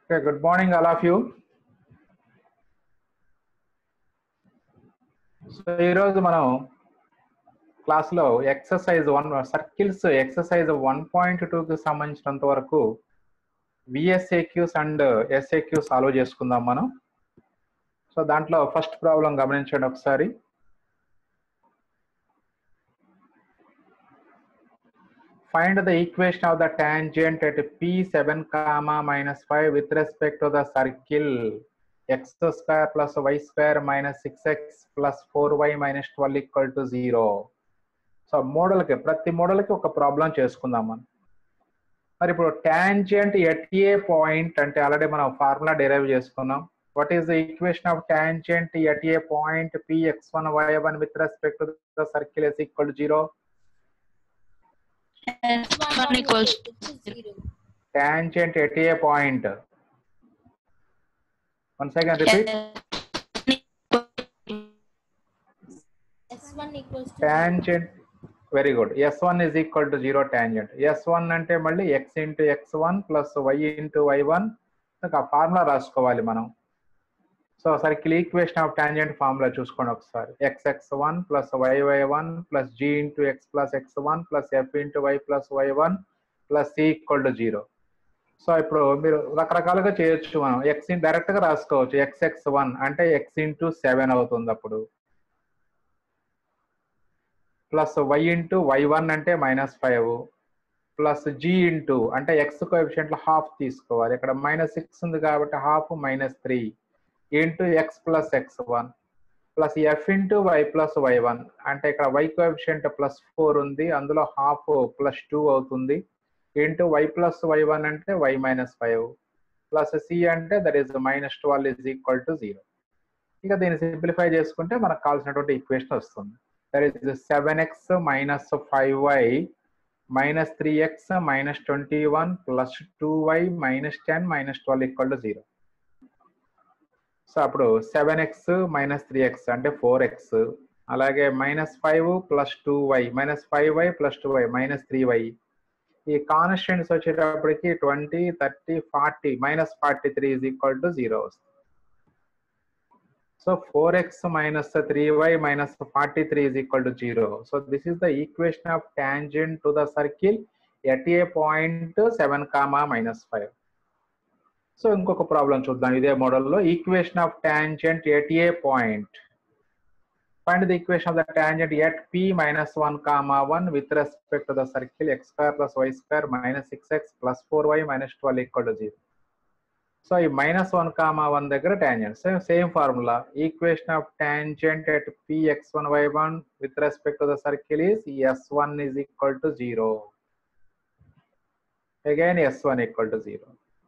Okay, good morning, all of you. So ఈరోజు మనం క్లాస్లో exercise one circles exercise one point టూకి సంబంధించినంత వరకు విఎస్ఏక్యూస్ అండ్ ఎస్ఏక్యూ సాల్వ్ చేసుకుందాం మనం సో దాంట్లో ఫస్ట్ ప్రాబ్లం గమనించండి ఒకసారి find the equation of the tangent at p7 comma minus 5 with respect to the circle x square plus y square minus 6x plus 4y minus 12 equal to 0 so మోడల్కి ప్రతి మోడల్కి ఒక problem చేసుకుందాం మనం మరి ఇప్పుడు టాంజెంట్ ఎట్ ఏ పాయింట్ అంటే already మనం ఫార్ములా డెరైవ్ చేసుకున్నాం what is the equation of tangent at a point P X one why one with respect to the circle is equal to zero one equals tangent at a point. Once again, repeat. S1 equals to Tangent. Very good. S1 is equal to 0 tangent. S1 అంటే మళ్ళీ x into x1 plus y into y1 ఆ formula రాసుకోవాలి మనం so circle equation of tangent formula చూసుకోండి ఒకసారి X X one plus why why one plus G into X plus X one plus F into why plus why one plus C equal to zero so ఇప్పుడు మీరు రకరకాలుగా చేయొచ్చు మనం X direct గా రాసుకోవచ్చు X X one అంటే X into seven అవుతుంది అప్పుడు plus why into Y one అంటే minus five plus G into అంటే ఎక్స్ కోఎఫిషియంట్లో హాఫ్ తీసుకోవాలి ఇక్కడ మైనస్ సిక్స్ ఉంది కాబట్టి half minus three into X plus X one plus F into why plus why one అంటే ఇక్కడ వై కోఎఫిషియంట్ ప్లస్ ఫోర్ ఉంది అందులో హాఫ్ ప్లస్ టూ అవుతుంది into why plus why one అంటే Y minus five plus C అంటే that is minus twelve is equal to zero ఇక దీన్ని simplify చేసుకుంటే మనకు కావాల్సినటువంటి ఈక్వేషన్ వస్తుంది that is seven X minus five why minus three X minus twenty one plus two why minus ten minus twelve equal to zero so అప్పుడు seven X minus three X అంటే four X అలాగే minus five plus two why minus five why plus two why minus three Y ఈ constants వచ్చేటప్పటికి twenty thirty forty minus forty three is equal to zero వస్తుంది so four X minus three why minus forty three is equal to zero so this is the equation of tangent to the circle at a point seven comma minus five so ఇంకొక problem చూద్దాం ఇదే మోడల్లో equation of tangent at a point find the equation of the tangent at P minus one comma one with respect to the circle X square plus why square minus six X plus four why minus twelve equal to zero so ఈ minus one comma one దగ్గర tangent same same formula equation of tangent at P X one why one with respect to the circle is S one is equal to zero again S one equal to zero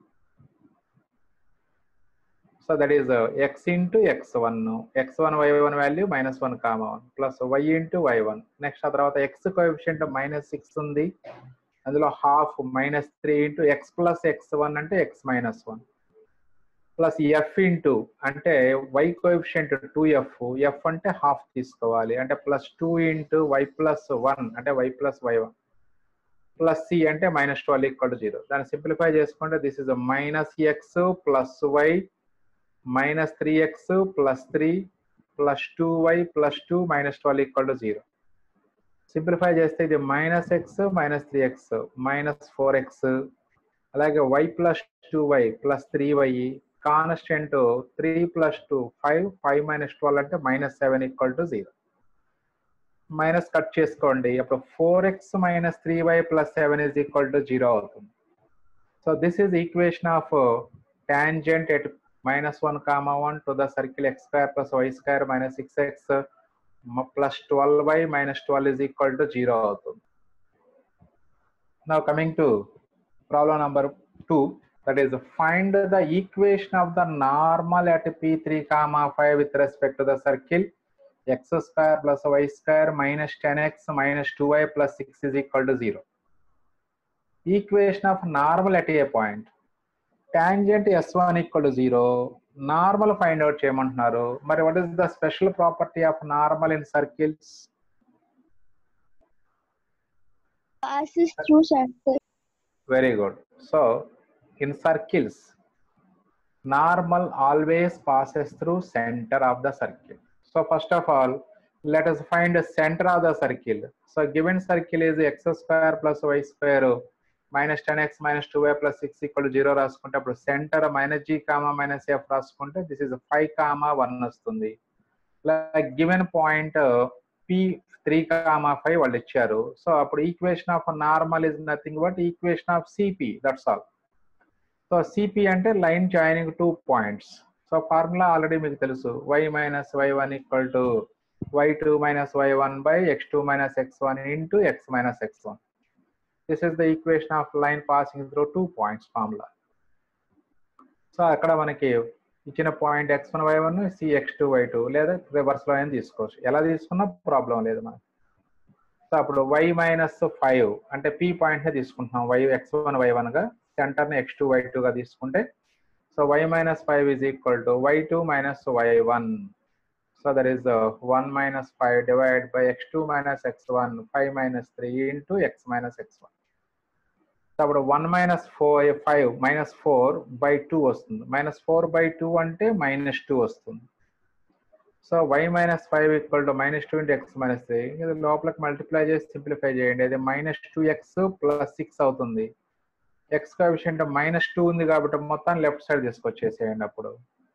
so that is X into X one X one why one value minus one comma one plus why into Y one next ఆ తర్వాత X coefficient minus six ఉంది అందులో half minus three into X plus X one అంటే X minus one plus F into అంటే Y coefficient two F F అంటే half తీసుకోవాలి అంటే plus two into why plus one అంటే Y plus why one plus C అంటే minus twelve equal to zero దాన్ని simplify చేసుకుంటే this is minus X plus why minus three X plus three plus two why plus two minus twelve equal to zero simplify చేస్తే ఇది minus X minus three X minus four X అలాగే Y plus two why plus three Y constant three plus two five five minus twelve అంటే minus seven equal to zero minus cut చేసుకోండి అప్పుడు four X minus three why plus seven is equal to zero అవుతుంది so this is equation of tangent at minus 1 comma 1 to the circle x square plus y square minus 6x uh, plus 12y minus 12 is equal to 0 అవుతుంది now coming to problem number 2 that is find the equation of the normal at p3 comma 5 with respect to the circle x square plus y square minus 10x minus 2y plus 6 is equal to 0 equation of normal at a point tangent S one equal to zero normal find out చేయమంటున్నారు మరి what is the special property of normal in circles passes through center. Very good so in circles normal always passes through center of the circle. So first of all, let us find the center of the circle. So given circle is x square plus y square minus 10x minus 2y plus 6 equal to 0 రాసుకుంటే అప్పుడు centre minus G comma minus F రాసుకుంటే this is five comma one వస్తుంది like given point P three comma five వాళ్ళు ఇచ్చారు so అప్పుడు equation of normal is nothing but equation of CP that's all so CP అంటే line joining two points so formula already మీకు తెలుసు Y minus why one equal to why two minus why one by X two minus X one into X minus X one this is the equation of line passing through two points formula so అక్కడ మనకి ఇచ్చిన point X one why one C X two why two లేదా reverse లో అయినా తీసుకోవచ్చు ఎలా తీసుకున్నా problem లేదు మనకి సో అప్పుడు వై మైనస్ ఫైవ్ అంటే పి పాయింట్ తీసుకుంటున్నాం Y X one why one గా సెంటర్ ని ఎక్స్ టూ వై టూ గా తీసుకుంటే so Y minus five is equal to why two minus why one so there is one minus five divide by X two minus X one five minus three into X minus X one అప్పుడు one minus four five minus four by two వస్తుంది minus four by two అంటే minus two వస్తుంది so Y minus five equal to minus two into X minus three ఇది లోపలికి multiply చేసి simplify చేయండి అది minus two X plus six అవుతుంది X coefficient minus two ఉంది కాబట్టి మొత్తం లెఫ్ట్ సైడ్ తీసుకొచ్చేసేయండి అప్పుడు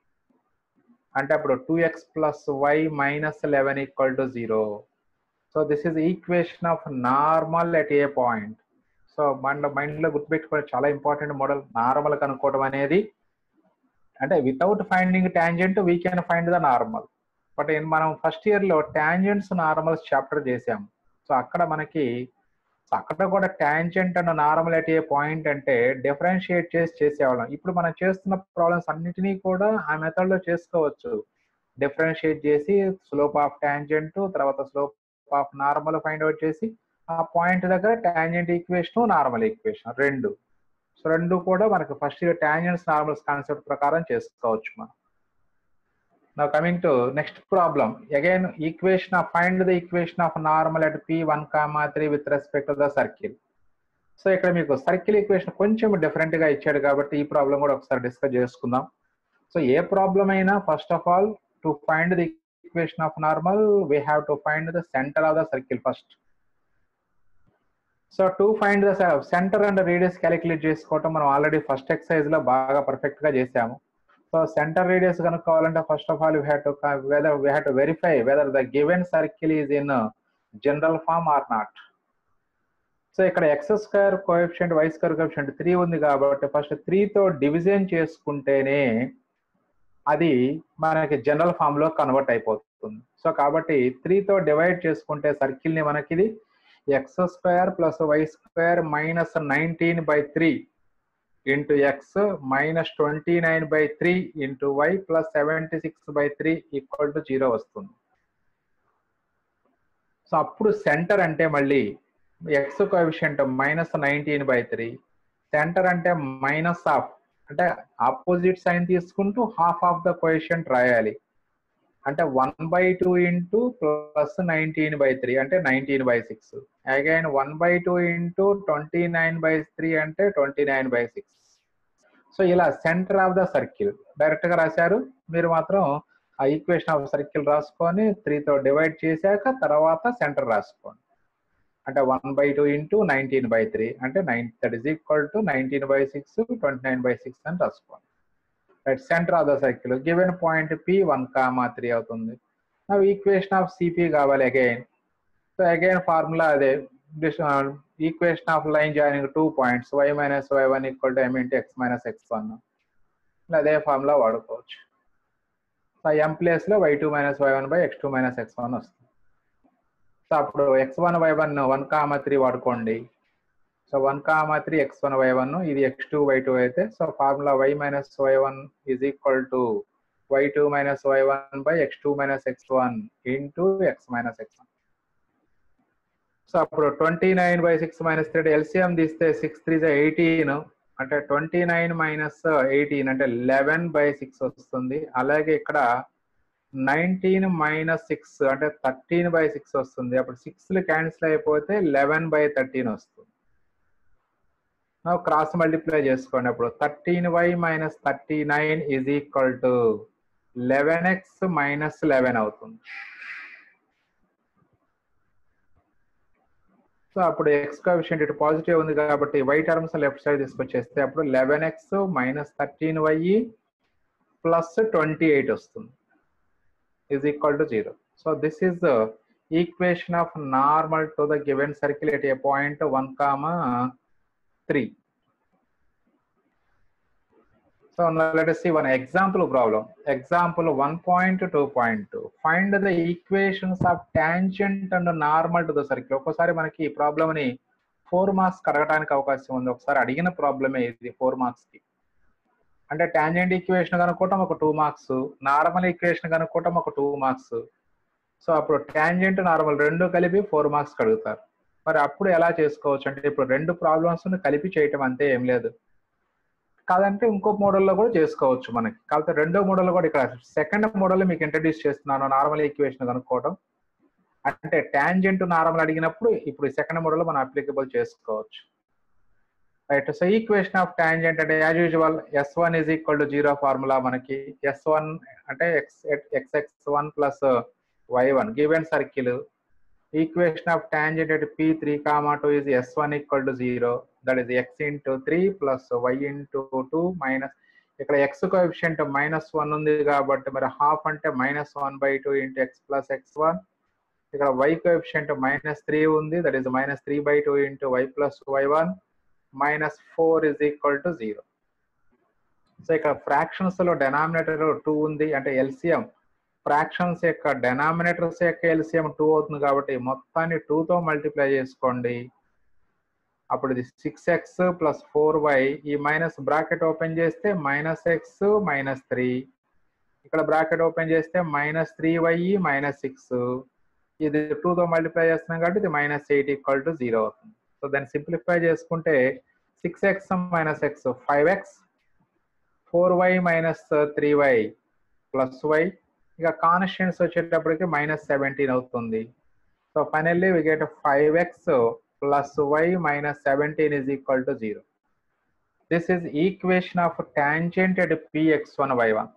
అంటే అప్పుడు two X plus why minus eleven equal to zero so this is equation of normal at a point so mind mind లో గుర్తుపెట్టుకోవడం చాలా ఇంపార్టెంట్ మోడల్ నార్మల్ కనుక్కోవడం అనేది అంటే without finding tangent we can find the normal but మనం first year లో tangents normals chapter చేసాం so అక్కడ మనకి సో అక్కడ కూడా tangent and normal at a point అంటే డిఫరెన్షియేట్ చేసి చేసేవాళ్ళం ఇప్పుడు మనం చేస్తున్న ప్రాబ్లమ్స్ అన్నిటినీ కూడా ఆ మెథడ్ లో చేసుకోవచ్చు డిఫరెన్షియేట్ చేసి స్లోప్ ఆఫ్ ట్యాంజెంట్ తర్వాత slope of normal find out చేసి ఆ పాయింట్ దగ్గర ట్యాంజెంట్ ఈక్వేషన్ నార్మల్ ఈక్వేషన్ రెండు సో రెండు కూడా మనకి first year tangents normals concept ప్రకారం చేసుకోవచ్చు మనం Now coming to next problem. Again, equation of find the equation of normal at p one comma three with respect to the circle. So ఇక్కడ మీకు circle equation కొంచెం different గా ఇచ్చాడు కాబట్టి ఈ ప్రాబ్లం కూడా ఒకసారి డిస్కస్ చేసుకుందాం సో ఏ ప్రాబ్లం అయినా first of all to find the equation of normal we have to find the centre of the circle first so to find the centre and radius calculate చేసుకోవటం మనం already first exercise లో బాగా perfect గా చేసాము so centre radius కనుక్కోవాలంటే first of all we have to whether we have to verify whether the given circle is in general form or not so ఇక్కడ x square coefficient y square coefficient three ఉంది కాబట్టి first త్రీతో division చేసుకుంటేనే అది మనకి general form లో convert అయిపోతుంది so కాబట్టి త్రీతో డివైడ్ చేసుకుంటే సర్కిల్ ని మనకి ఇది x square plus why square minus nineteen by three into X minus twenty nine by three into why plus seventy six by three equal to zero వస్తుంది so అప్పుడు centre అంటే మళ్ళీ x coefficient minus nineteen by three centre అంటే minus half అంటే opposite sign తీసుకుంటూ half of the coefficient రాయాలి అంటే one by two into plus nineteen by three అంటే nineteen by six again one by two into twenty nine by three అంటే twenty nine by six so ఇలా centre of the circle direct గా రాశారు మీరు మాత్రం ఆ ఈక్వేషన్ ఆఫ్ సర్కిల్ రాసుకొని త్రీతో divide చేశాక తర్వాత సెంటర్ రాసుకోండి అంటే one by two into nineteen by three అంటే nine that is equal to nineteen by six twenty nine by six అని రాసుకోండి right centre of the circle given point P one comma three అవుతుంది now equation of CP కావాలి again so again formula అదే equation of line joining two points y minus why one equal to m into X minus X one అదే formula వాడుకోవచ్చు so ఎం place లో y two minus why one by X two minus X one వస్తుంది so అప్పుడు x one why one one comma three వాడుకోండి so one comma three x one why one ఇది x two why two అయితే so formula y minus why one is equal to why two minus why one by X two minus X one into X minus X one so అప్పుడు twenty nine by six minus three LCM తీస్తే six three eighteen అంటే twenty nine minus eighteen అంటే eleven by six వస్తుంది అలాగే ఇక్కడ nineteen minus six అంటే thirteen by six వస్తుంది అప్పుడు సిక్స్ క్యాన్సిల్ అయిపోతే లెవెన్ బై థర్టీన్ వస్తుంది క్రాస్ మల్టిప్లై చేసుకోండి అప్పుడు thirteen y minus thirty nine is equal to eleven x minus eleven అవుతుంది సో అప్పుడు ఎక్స్ కోఎఫిషియంట్ ఇటు పాజిటివ్ ఉంది కాబట్టి వై టర్మ్స్ లెఫ్ట్ సైడ్ తీసుకొచ్చేస్తే అప్పుడు eleven x minus thirteen why plus twenty eight వస్తుంది is equal to zero so this is the equation of normal to the given circle at a point one comma three So now let us see one example problem. Example 1.2.2. Find the equations of tangent and normal to the circle. ఒక్కోసారి మనకి ఈ problem ని four marks అడగడానికి అవకాశం ఉంది ఒకసారి అడిగిన ప్రాబ్లమే ఇది ఫోర్ మార్క్స్ కి అంటే టాంజెంట్ ఈక్వేషన్ కనుక్కోవటం ఒక టూ మార్క్స్ నార్మల్ ఈక్వేషన్ కనుక్కోవటం ఒక టూ మార్క్స్ సో అప్పుడు టాంజెంట్ నార్మల్ రెండు కలిపి ఫోర్ మార్క్స్ అడుగుతారు మరి అప్పుడు ఎలా చేసుకోవచ్చు అంటే ఇప్పుడు రెండు ప్రాబ్లమ్స్ కలిపి చేయటం అంతే ఏం లేదు కాదంటే ఇంకో మోడల్లో కూడా చేసుకోవచ్చు మనకి కాకపోతే రెండో మోడల్ కూడా ఇక్కడ సెకండ్ మోడల్ మీకు ఇంట్రడ్యూస్ చేస్తున్నాను నార్మల్ ఈక్వేషన్ కనుక్కోవడం అంటే టాంజెంట్ నార్మల్ అడిగినప్పుడు ఇప్పుడు సెకండ్ మోడల్ మనం అప్లికబుల్ చేసుకోవచ్చు right so equation of tangent అంటే as usual S one is equal to zero formula మనకి ఎస్ వన్ అంటే x x X one plus why one given circle equation of tangent at p3 comma 2 is s1 equal to 0 that is x into 3 plus y into 2 minus ఇక్కడ x coefficient minus one ఉంది కాబట్టి మరి half అంటే minus one by two into X plus X one ఇక్కడ why coefficient minus three ఉంది that is minus three by two into why plus why one minus four is equal to zero so ఇక్కడ fractions లో denominator two ఉంది అంటే LCM fractions యొక్క డెనామినేటర్స్ యొక్క LCM two అవుతుంది కాబట్టి మొత్తాన్ని టూతో మల్టిప్లై చేసుకోండి అప్పుడు ఇది six X plus four y ఈ మైనస్ బ్రాకెట్ ఓపెన్ చేస్తే మైనస్ ఎక్స్ మైనస్ త్రీ ఇక్కడ బ్రాకెట్ ఓపెన్ చేస్తే minus three why minus six ఇది టూతో మల్టిప్లై చేస్తున్నాం కాబట్టి ఇది minus eight equal to zero అవుతుంది సో దాన్ని సింప్లిఫై చేసుకుంటే six x minus x five x four why minus three why plus y ఇక కాన్స్టెంట్స్ వచ్చేటప్పటికి మైనస్ సెవెంటీన్ అవుతుంది so finally we get five x plus y minus seventeen is equal to zero this is equation of tangent at P x one why one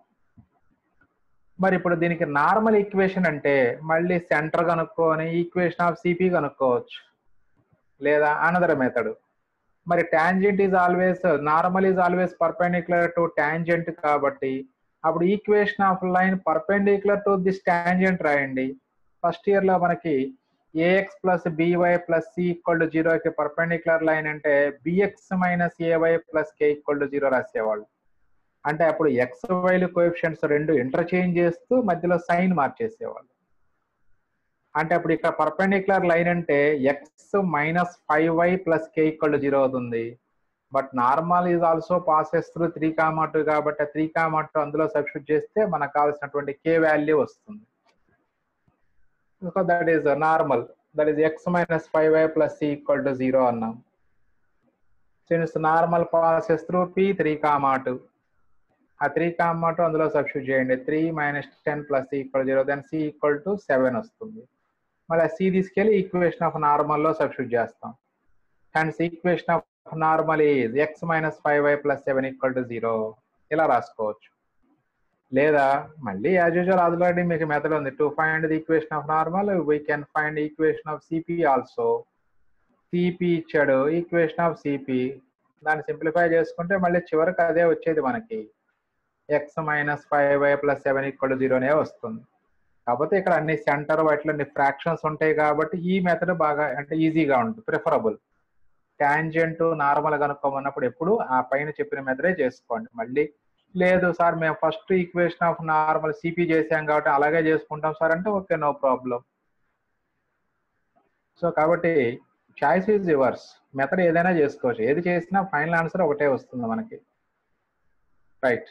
మరి ఇప్పుడు దీనికి normal equation అంటే మళ్ళీ centre కనుక్కొని equation of CP కనుక్కోవచ్చు లేదా another method మరి tangent is always normal is always perpendicular to tangent కాబట్టి అప్పుడు equation of line perpendicular to this tangent రాయండి ఫస్ట్ ఇయర్ లో మనకి a x plus b y plus C equal to జీరోకి పర్పెండిక్యులర్ లైన్ అంటే b x minus a y plus k equal to zero రాసేవాళ్ళు అంటే అప్పుడు ఎక్స్ వైలు కోఎఫిషియంట్స్ రెండు ఇంటర్చేంజ్ చేస్తూ మధ్యలో సైన్ మార్చేసేవాళ్ళు అంటే అప్పుడు ఇక్కడ పర్పెండిక్యులర్ లైన్ అంటే X minus five why plus k equal to zero అవుతుంది but normal is also passes through three comma two కాబట్టి త్రీ కామా టూ అందులో సబ్స్టిట్యూట్ చేస్తే మనకు కావాల్సినటువంటి కే వాల్యూ వస్తుంది so that is normal that is x minus five why plus C equal to zero అన్నాం since normal passes through P three comma two ఆ three comma two అందులో substitute చేయండి three minus ten plus C equal zero then c equal to seven వస్తుంది మళ్ళీ c తీసుకెళ్ళి equation of నార్మల్లో substitute చేస్తాం and equation of normal is x minus five why plus seven equal to zero ఇలా రాసుకోవచ్చు లేదా మళ్ళీ యాజ్ యూజువల్ ఆల్రెడీ మీకు మెథడ్ ఉంది to find the equation of normal we can find equation of CP also CP ఇచ్చాడు equation of CP దాన్ని simplify చేసుకుంటే మళ్ళీ చివరికి అదే వచ్చేది మనకి x minus five why plus seven equal జీరోనే వస్తుంది కాకపోతే ఇక్కడ అన్ని సెంటర్ వాటిలో అన్ని ఫ్రాక్షన్స్ ఉంటాయి కాబట్టి ఈ మెథడ్ బాగా అంటే ఈజీగా ఉంటుంది ప్రిఫరబుల్ టాంజెంట్ నార్మల్ కనుక్కోమన్నప్పుడు ఎప్పుడు ఆ పైన చెప్పిన మెథడే చేసుకోండి మళ్ళీ లేదు సార్ మేము first equation of normal CP చేసాం కాబట్టి అలాగే చేసుకుంటాం సార్ అంటే ఓకే నో ప్రాబ్లం సో కాబట్టి చాయిస్ ఈజ్ యువర్స్ మెథడ్ ఏదైనా చేసుకోవచ్చు ఏది చేసినా ఫైనల్ ఆన్సర్ ఒకటే వస్తుంది మనకి రైట్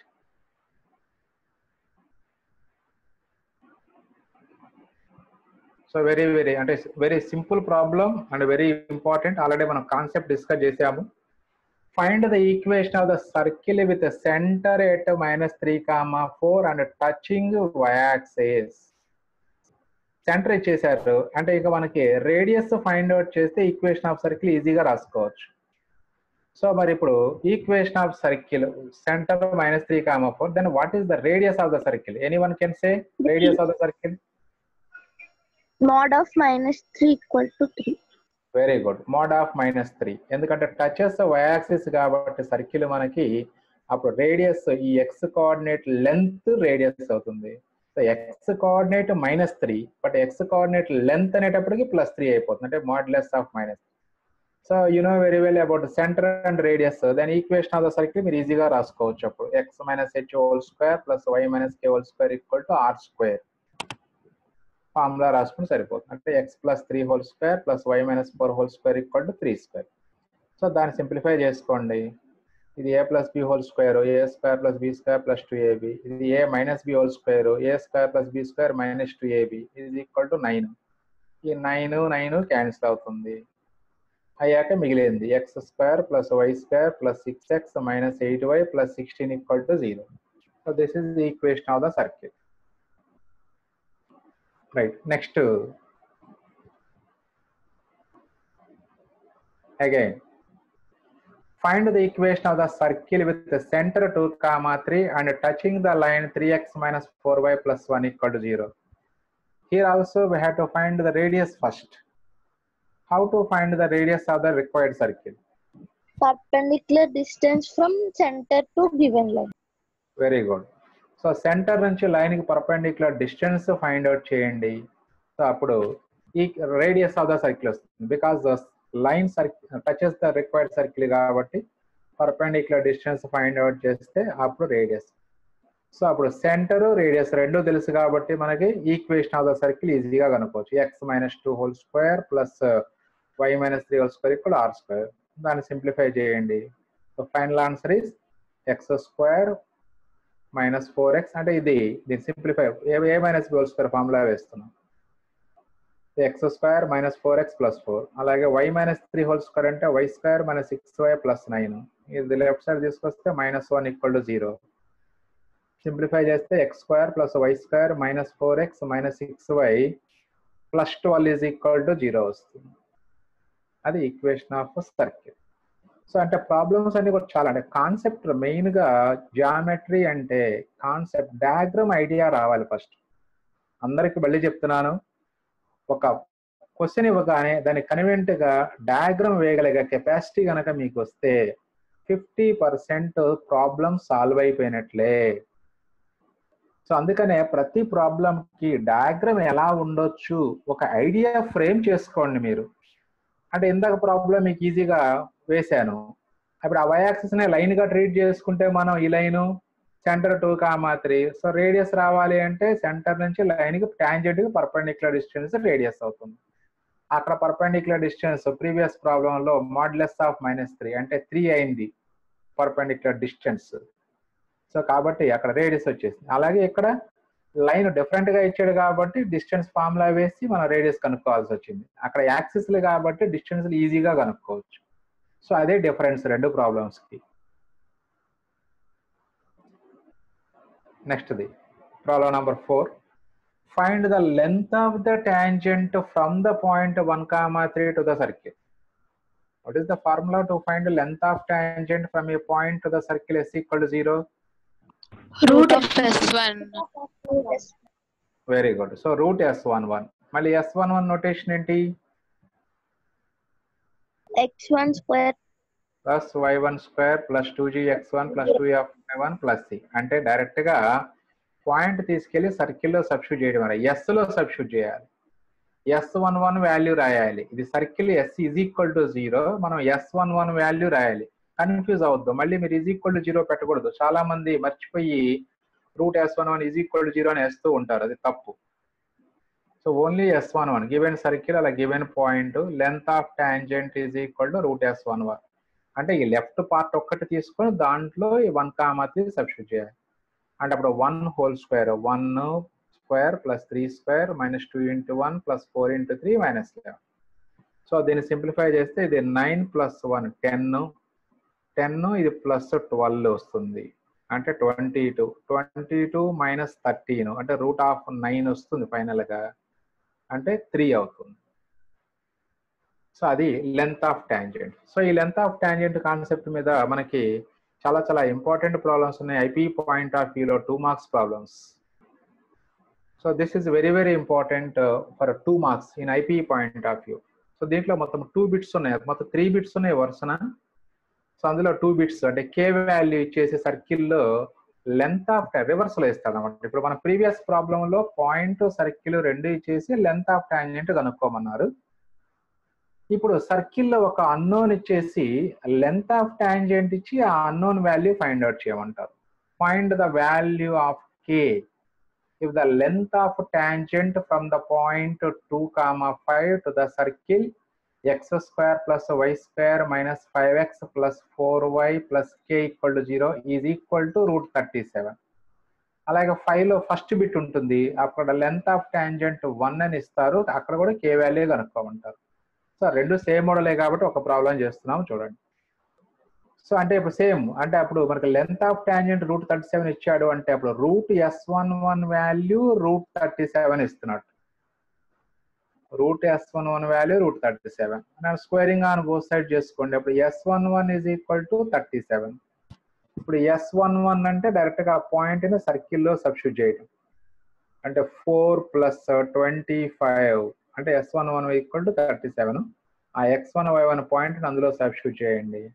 సో వెరీ వెరీ అంటే very simple problem and very important already మనం కాన్సెప్ట్ డిస్కస్ చేసాము find the equation of the circle with centre at minus three comma four and touching y axis centre ఇచ్చేసారు అంటే ఇక మనకి రేడియస్ ఫైండ్ అవుట్ చేస్తే equation of circle ఈజీగా రాసుకోవచ్చు so మరి ఇప్పుడు equation of circle centre minus three comma four then what is the radius of the circle any one can say radius of the circle mod of minus 3 equal to 3 very good mod of minus three ఎందుకంటే touches y axis కాబట్టి circle మనకి అప్పుడు radius ఈ x coordinate length radius అవుతుంది so x coordinate minus three but X coordinate length అనేటప్పటికి plus three అయిపోతుంది అంటే modulus of minus so you know very well about centre and radius దాని equation of the circle మీరు ఈజీగా రాసుకోవచ్చు అప్పుడు x minus h whole square plus why minus k whole square equal to r square formula రాసుకుని సరిపోతుంది అంటే x plus three whole square plus why minus four whole square equal to three square so దాన్ని simplify చేసుకోండి ఇది a plus B whole square a square plus b square plus two a b ఇది a minus b whole square a square plus b square minus two a b ఇది equal to nine ఈ nine nine cancel అవుతుంది అయ్యాక మిగిలింది x square plus why square plus six x minus eight y plus sixteen equal to zero so this is the equation of the circle right next again find the equation of the circle with the center 2 comma 3 and touching the line 3x minus 4y plus 1 equal to 0 here also we have to find the radius first how to find the radius of the required circle perpendicular distance from center to given line very good so centre నుంచి line కి perpendicular distance find out చేయండి సో అప్పుడు ఈ radius of the circle వస్తుంది because the line circle touches the required circle కాబట్టి perpendicular distance find out చేస్తే అప్పుడు రేడియస్ సో అప్పుడు సెంటర్ రేడియస్ రెండు తెలుసు కాబట్టి మనకి ఈక్వేషన్ ఆఫ్ ద సర్కిల్ ఈజీగా కనుక్కోవచ్చు x minus two whole square plus why minus three whole square ఇక్కడ ఆర్ స్క్వేర్ దాన్ని సింప్లిఫై చేయండి so final answer is x square minus four x అంటే ఇది దీన్ని simplify a a minus b whole square formula వేస్తున్నాం x square minus four x plus four అలాగే y minus three whole square అంటే y square minus six y plus nine ఇది left side తీసుకొస్తే minus one equal to zero simplify చేస్తే x square plus why square minus four X minus six y plus twelve is equal to zero వస్తుంది అది equation of circle so అంటే problems అన్ని కూడా చాలా అంటే కాన్సెప్ట్ మెయిన్ గా జామెట్రీ అంటే కాన్సెప్ట్ డయాగ్రామ్ ఐడియా రావాలి ఫస్ట్ అందరికి మళ్ళీ చెప్తున్నాను ఒక క్వశ్చన్ ఇవ్వగానే దాన్ని కన్వీనెంట్ గా డయాగ్రామ్ వేయగలిగే కెపాసిటీ కనుక మీకు వస్తే ఫిఫ్టీ పర్సెంట్ ప్రాబ్లం సాల్వ్ అయిపోయినట్లే సో అందుకనే ప్రతి ప్రాబ్లం కి డయాగ్రామ్ ఎలా ఉండొచ్చు ఒక ఐడియా ఫ్రేమ్ చేసుకోండి మీరు అంటే ఇందాక ప్రాబ్లం మీకు ఈజీగా వేశాను అప్పుడు ఆ వైయాక్సిస్ ని లైన్ గా ట్రీట్ చేసుకుంటే మనం ఈ line center two comma three so radius రావాలి అంటే సెంటర్ నుంచి లైన్ కి టాంజెంట్ కి పర్పెండిక్యులర్ డిస్టెన్స్ రేడియస్ అవుతుంది అక్కడ పర్పెండిక్యులర్ డిస్టెన్స్ ప్రీవియస్ ప్రాబ్లం లో మాడ్లెస్ ఆఫ్ మైనస్ త్రీ అంటే త్రీ అయింది పర్పెండిక్యులర్ డిస్టెన్స్ సో కాబట్టి అక్కడ రేడియస్ వచ్చేసింది అలాగే ఇక్కడ లైన్ డిఫరెంట్ గా ఇచ్చాడు కాబట్టి డిస్టెన్స్ ఫార్ములా వేసి మనం రేడియస్ కనుక్కోవాల్సి వచ్చింది అక్కడ యాక్సిస్ కాబట్టి డిస్టెన్స్ ఈజీగా కనుక్కోవచ్చు సో అదే డిఫరెన్స్ రెండు ప్రాబ్లమ్స్ కి next the problem number four find the length of the tangent from the point one comma three to the circle what is the formula to find length of tangent from a point to the circle S equal to zero root of s1 very good so root S one one మళ్ళీ S one one notation ఏంటి x1 square plus why one square plus two g x one plus two f one plus C అంటే direct గా point తీసుకెళ్లి circle లో substitute చేయడం వల్ల yes లో substitute చేయాలి ఎస్ వన్ వన్ వాల్యూ రాయాలి ఇది circle yes is equal to zero మనం ఎస్ వన్ వన్ వాల్యూ రాయాలి కన్ఫ్యూజ్ అవద్దు మళ్ళీ మీరు ఈజ్ ఈక్వల్ టు జీరో పెట్టకూడదు చాలా మంది మర్చిపోయి root S one one is equal to zero అని వేస్తూ ఉంటారు అది తప్పు so only S one one given circle అలా given point length of tangent is equal to root S one one అంటే ఈ లెఫ్ట్ పార్ట్ ఒక్కటి తీసుకొని దాంట్లో ఈ వన్ కామా త్రీ సబ్స్టిట్యూట్ చేయాలి అంటే అప్పుడు one whole square one square plus three square minus two into one plus four into three minus eleven so దీన్ని సింప్లిఫై చేస్తే ఇది nine plus one ten ten ఇది ప్లస్ ట్వెల్వ్ వస్తుంది అంటే twenty two twenty two minus thirteen అంటే root of nine వస్తుంది final గా అంటే త్రీ అవుతుంది సో అది లెంత్ ఆఫ్ ట్యాంజెంట్ సో ఈ లెంత్ ఆఫ్ ట్యాంజెంట్ కాన్సెప్ట్ మీద మనకి చాలా చాలా ఇంపార్టెంట్ ప్రాబ్లమ్స్ ఉన్నాయి ఐపీ పాయింట్ ఆఫ్ వ్యూలో two marks problems so this is very very important for two marks in IP point of view so దీంట్లో మొత్తం two bits ఉన్నాయి మొత్తం త్రీ బిట్స్ ఉన్నాయి వరుసన సో అందులో టూ బిట్స్ అంటే కే వాల్యూ ఇచ్చేసి సర్కిల్లో లెంత్ ఆఫ్ రివర్స్ లో ఇస్తాడు అనమాట ఇప్పుడు మన ప్రీవియస్ ప్రాబ్లమ్ లో పాయింట్ సర్కిల్ రెండు ఇచ్చేసి లెంత్ ఆఫ్ టాంజెంట్ కనుక్కోమన్నారు ఇప్పుడు సర్కిల్ లో ఒక అన్నోన్ ఇచ్చేసి లెంత్ ఆఫ్ టాంజెంట్ ఇచ్చి ఆ అన్నోన్ వాల్యూ ఫైండ్ అవుట్ చేయమంటారు find the value of k if the length of tangent from the point two comma five to the circle X square plus why square minus five x plus four y plus k equal to zero is equal to root thirty seven అలాగే five లో first bit ఉంటుంది అక్కడ length of tangent one అని ఇస్తారు అక్కడ కూడా k value కనుక్కోమంటారు so రెండు సేమ్ మోడలే కాబట్టి ఒక ప్రాబ్లం చేస్తున్నాం చూడండి సో అంటే ఇప్పుడు సేమ్ అంటే అప్పుడు మనకి length of tangent root thirty seven ఇచ్చాడు అంటే అప్పుడు root S one one value root thirty seven ఇస్తున్నాడు root S one one value root thirty seven నేను స్క్వేరింగ్ ఆన్ బోత్ సైడ్ చేసుకోండి అప్పుడు S one one is equal to thirty seven ఇప్పుడు S one one అంటే direct గా ఆ point ని సర్కిల్లో సబ్స్టిట్యూట్ చేయడం అంటే ఫోర్ ప్లస్ ట్వంటీ ఫైవ్ అంటే yes one one equal to thirty seven ఆ x one why one point అందులో సబ్స్టిట్యూట్ చేయండి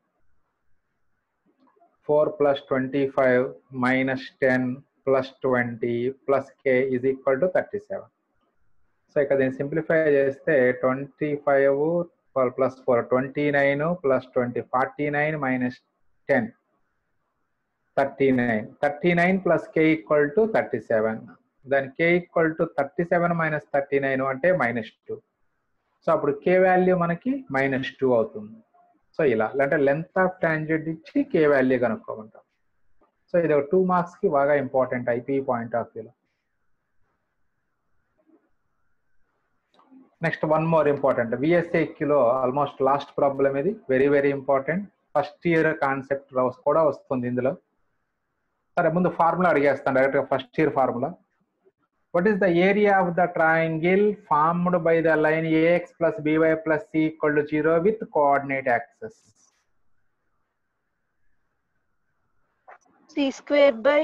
four plus twenty five minus ten plus twenty plus k is equal to thirty seven so ఇక్కడ దీన్ని simplify చేస్తే twenty five plus four twenty nine plus twenty forty nine minus ten thirty nine thirty nine plus k equal to thirty seven దాని k equal to thirty seven minus thirty nine అంటే minus two so అప్పుడు k value మనకి minus two అవుతుంది so ఇలా అంటే length of tangent ఇచ్చి కే value కనుక్కోమంటాం so ఇది ఒక టూ మార్క్స్ కి బాగా ఇంపార్టెంట్ ఐపీ పాయింట్ ఆఫ్ వ్యూలో నెక్స్ట్ వన్ మోర్ ఇంపార్టెంట్ విఎస్ఏక్యూలో ఆల్మోస్ట్ లాస్ట్ ప్రాబ్లం ఇది very very important first year concept కూడా వస్తుంది ఇందులో సరే ముందు ఫార్ములా అడిగేస్తాను డైరెక్ట్ గా first year formula what is the area of the triangle formed by the line a x plus b y plus C equal to zero with coordinate axes c square by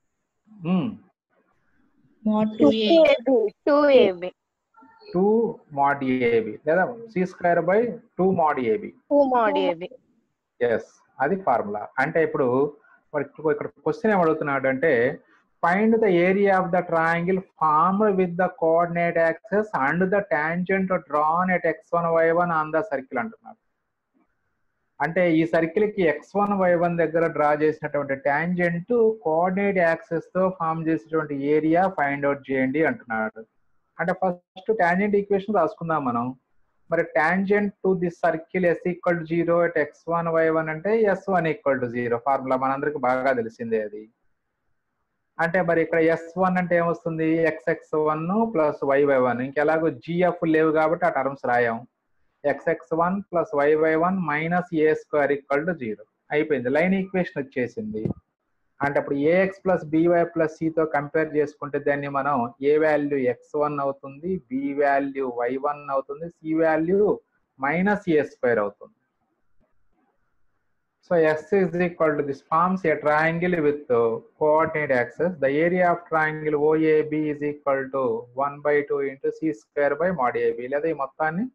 Mod two 2A. Two a b two mod a b లేదా C square by two mod a b two mod a b yes అది formula అంటే ఇప్పుడు మరి ఇప్పుడు ఇక్కడ question ఏం అడుగుతున్నాడు అంటే find the area of the triangle formed with the coordinate axes and the tangent drawn at x one why one on the circle అంటున్నాడు అంటే ఈ సర్కిల్ కి ఎక్స్ వన్ వై వన్ దగ్గర డ్రా చేసినటువంటి టాంజెంట్ కోఆర్డినేట్ యాక్సెస్ తో form చేసేటువంటి area find out చేయండి అంటున్నాడు అంటే ఫస్ట్ టాంజెంట్ ఈక్వేషన్ రాసుకుందాం మనం మరి tangent to the circle S equal to zero at x one why one అంటే yes one equal to zero formula మనందరికి బాగా తెలిసిందే అది అంటే మరి ఇక్కడ ఎస్ వన్ అంటే ఏమొస్తుంది x X one plus why why one ఇంకెలాగో జిఎఫ్ లేవు కాబట్టి ఆ టర్మ్స్ రాయం x X one plus why why one minus a square equal to zero అయిపోయింది లైన్ ఈక్వేషన్ వచ్చేసింది అంటే అప్పుడు ఏఎక్స్ ప్లస్ బీవై ప్లస్ సితో కంపేర్ చేసుకుంటే దాన్ని మనం ఏ వాల్యూ ఎక్స్ వన్ అవుతుంది బి వాల్యూ వై వన్ అవుతుంది c value minus a square అవుతుంది so S is equal to this forms a triangle with coordinate axes the area of triangle O A B is equal to one by two into c square by mod a b లేదా ఈ మొత్తాన్ని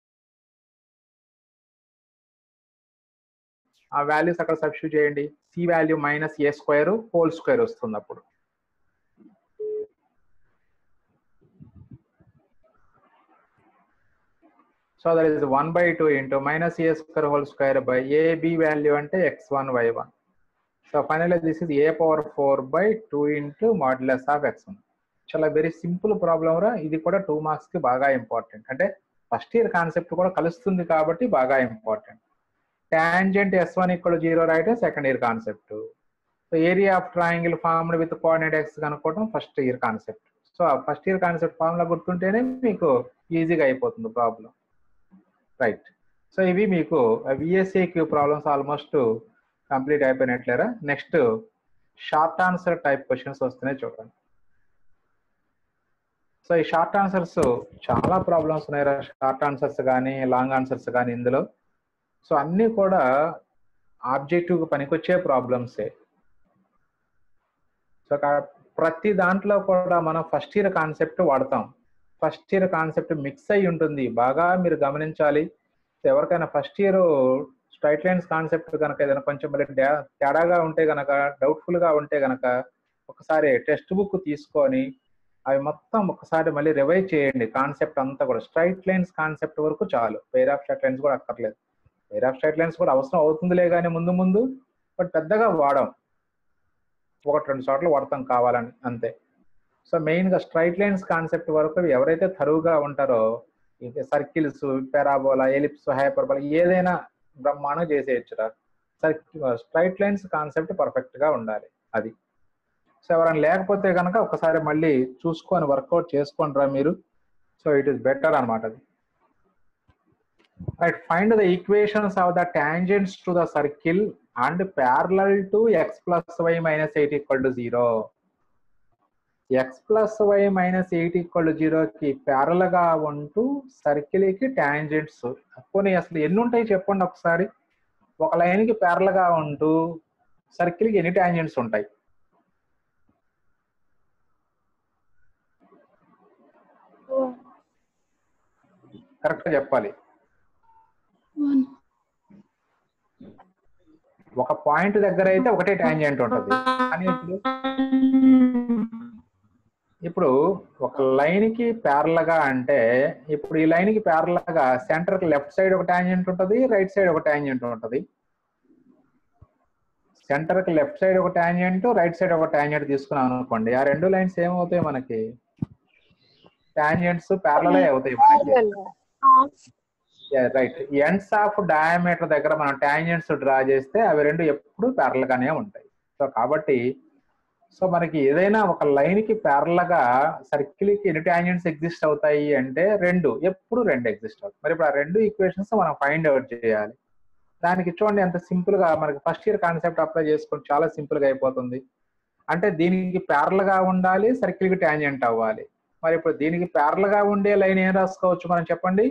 ఆ values అక్కడ substitute చేయండి c value minus a square whole square వస్తుంది అప్పుడు so that is one by two into minus a square whole square by a b value అంటే x one why one so final this is a power four by two into modulus of x one చాలా very simple problem రా ఇది కూడా two marks కి బాగా important అంటే first year concept కూడా కలుస్తుంది కాబట్టి బాగా important tangent S one equal zero రాయటం second year concept so area of triangle formed with coordinate x కనుక్కోవడం first year concept so first year concept formula గుర్తుంటేనే మీకు ఈజీగా అయిపోతుంది ప్రాబ్లం రైట్ సో ఇవి మీకు విఎస్ఏక్యూ ప్రాబ్లమ్స్ ఆల్మోస్ట్ కంప్లీట్ అయిపోయినట్లేరా next short answer type questions వస్తున్నాయి చూడండి సో ఈ షార్ట్ ఆన్సర్స్ చాలా ప్రాబ్లమ్స్ ఉన్నాయి షార్ట్ ఆన్సర్స్ కానీ లాంగ్ ఆన్సర్స్ కానీ ఇందులో సో అన్నీ కూడా ఆబ్జెక్టివ్ పనికొచ్చే ప్రాబ్లమ్సే సో కా- ప్రతి దాంట్లో కూడా మనం ఫస్ట్ ఇయర్ కాన్సెప్ట్ వాడతాం ఫస్ట్ ఇయర్ కాన్సెప్ట్ మిక్స్ అయి ఉంటుంది బాగా మీరు గమనించాలి ఎవరికైనా first year straight lines concept కనుక ఏదైనా కొంచెం మరి డా- తేడాగా ఉంటే గనక డౌట్ఫుల్ గా ఉంటే గనక ఒకసారి టెక్స్ట్ బుక్ తీసుకొని అవి మొత్తం ఒకసారి మళ్ళీ రివైజ్ చేయండి కాన్సెప్ట్ అంతా కూడా స్ట్రైట్ లైన్స్ కాన్సెప్ట్ వరకు చాలు పేర్ ఆఫ్ స్ట్రైట్ లైన్స్ కూడా అక్కర్లేదు పేర్ ఆఫ్ స్ట్రైట్ లైన్స్ కూడా అవసరం అవుతుందిలే కానీ ముందు ముందు బట్ పెద్దగా వాడం ఒకటి రెండు చోట్ల వాడతాం కావాలని అంతే సో మెయిన్ గా స్ట్రైట్ లైన్స్ కాన్సెప్ట్ వరకు ఎవరైతే తరువుగా ఉంటారో సర్కిల్స్ పెరాబోలా ఎలిప్స్ హైపర్బోలా ఏదైనా బ్రహ్మాండం చేసేయచ్చురా స్ట్రైట్ లైన్స్ కాన్సెప్ట్ పర్ఫెక్ట్ గా ఉండాలి అది సో ఎవరైనా లేకపోతే కనుక ఒకసారి మళ్ళీ చూసుకొని వర్కౌట్ చేసుకోండి రా మీరు సో ఇట్ ఈస్ బెటర్ అనమాట అది right find the equations of the tangents to the circle and parallel to x plus why minus eight equal to zero x plus why minus eight equal to జీరోకి parallel గా ఉంటూ circle కి tangents పోనీ అసలు ఎన్ని ఉంటాయి చెప్పండి ఒకసారి ఒక లైన్ కి ప్యారల్ గా ఉంటూ సర్కిల్ కి ఎన్ని టాంజెంట్స్ ఉంటాయి కరెక్ట్ గా చెప్పాలి One. ఒక పాయింట్ దగ్గర అయితే ఒకటే టాంజెంట్ ఉంటుంది కానీ ఇప్పుడు ఇప్పుడు ఒక లైన్ కి ప్యారల్ గా అంటే ఇప్పుడు ఈ లైన్ కి ప్యారల్ గా సెంటర్ కి లెఫ్ట్ సైడ్ ఒక టాంజెంట్ ఉంటుంది రైట్ సైడ్ ఒక టాంజెంట్ ఉంటుంది సెంటర్ కి లెఫ్ట్ సైడ్ ఒక టాంజెంట్ రైట్ సైడ్ ఒక టాంజెంట్ తీసుకున్నాం అనుకోండి ఆ రెండు లైన్స్ ఏమవుతాయి మనకి టాంజెంట్స్ ప్యారల్ అవుతాయి మనకి రైట్ ఎండ్స్ ఆఫ్ డయామీటర్ దగ్గర మనం టాంజెంట్స్ డ్రా చేస్తే అవి రెండు ఎప్పుడు ప్యారల్ గానే ఉంటాయి సో కాబట్టి సో మనకి ఏదైనా ఒక లైన్ కి ప్యారల్ గా సర్కిల్ కి ఎన్ని టాంజెంట్స్ ఎగ్జిస్ట్ అవుతాయి అంటే రెండు ఎప్పుడు రెండు ఎగ్జిస్ట్ అవుతాయి మరి ఇప్పుడు ఆ రెండు ఈక్వేషన్స్ మనం ఫైండ్ అవుట్ చేయాలి దానికి చూడండి ఎంత సింపుల్ గా మనకి ఫస్ట్ ఇయర్ కాన్సెప్ట్ అప్లై చేసుకుని చాలా సింపుల్ గా అయిపోతుంది అంటే దీనికి ప్యారల్ గా ఉండాలి సర్కిల్ కి టాంజెంట్ అవ్వాలి మరి ఇప్పుడు దీనికి ప్యారల్ గా ఉండే లైన్ ఏం రాసుకోవచ్చు మనం చెప్పండి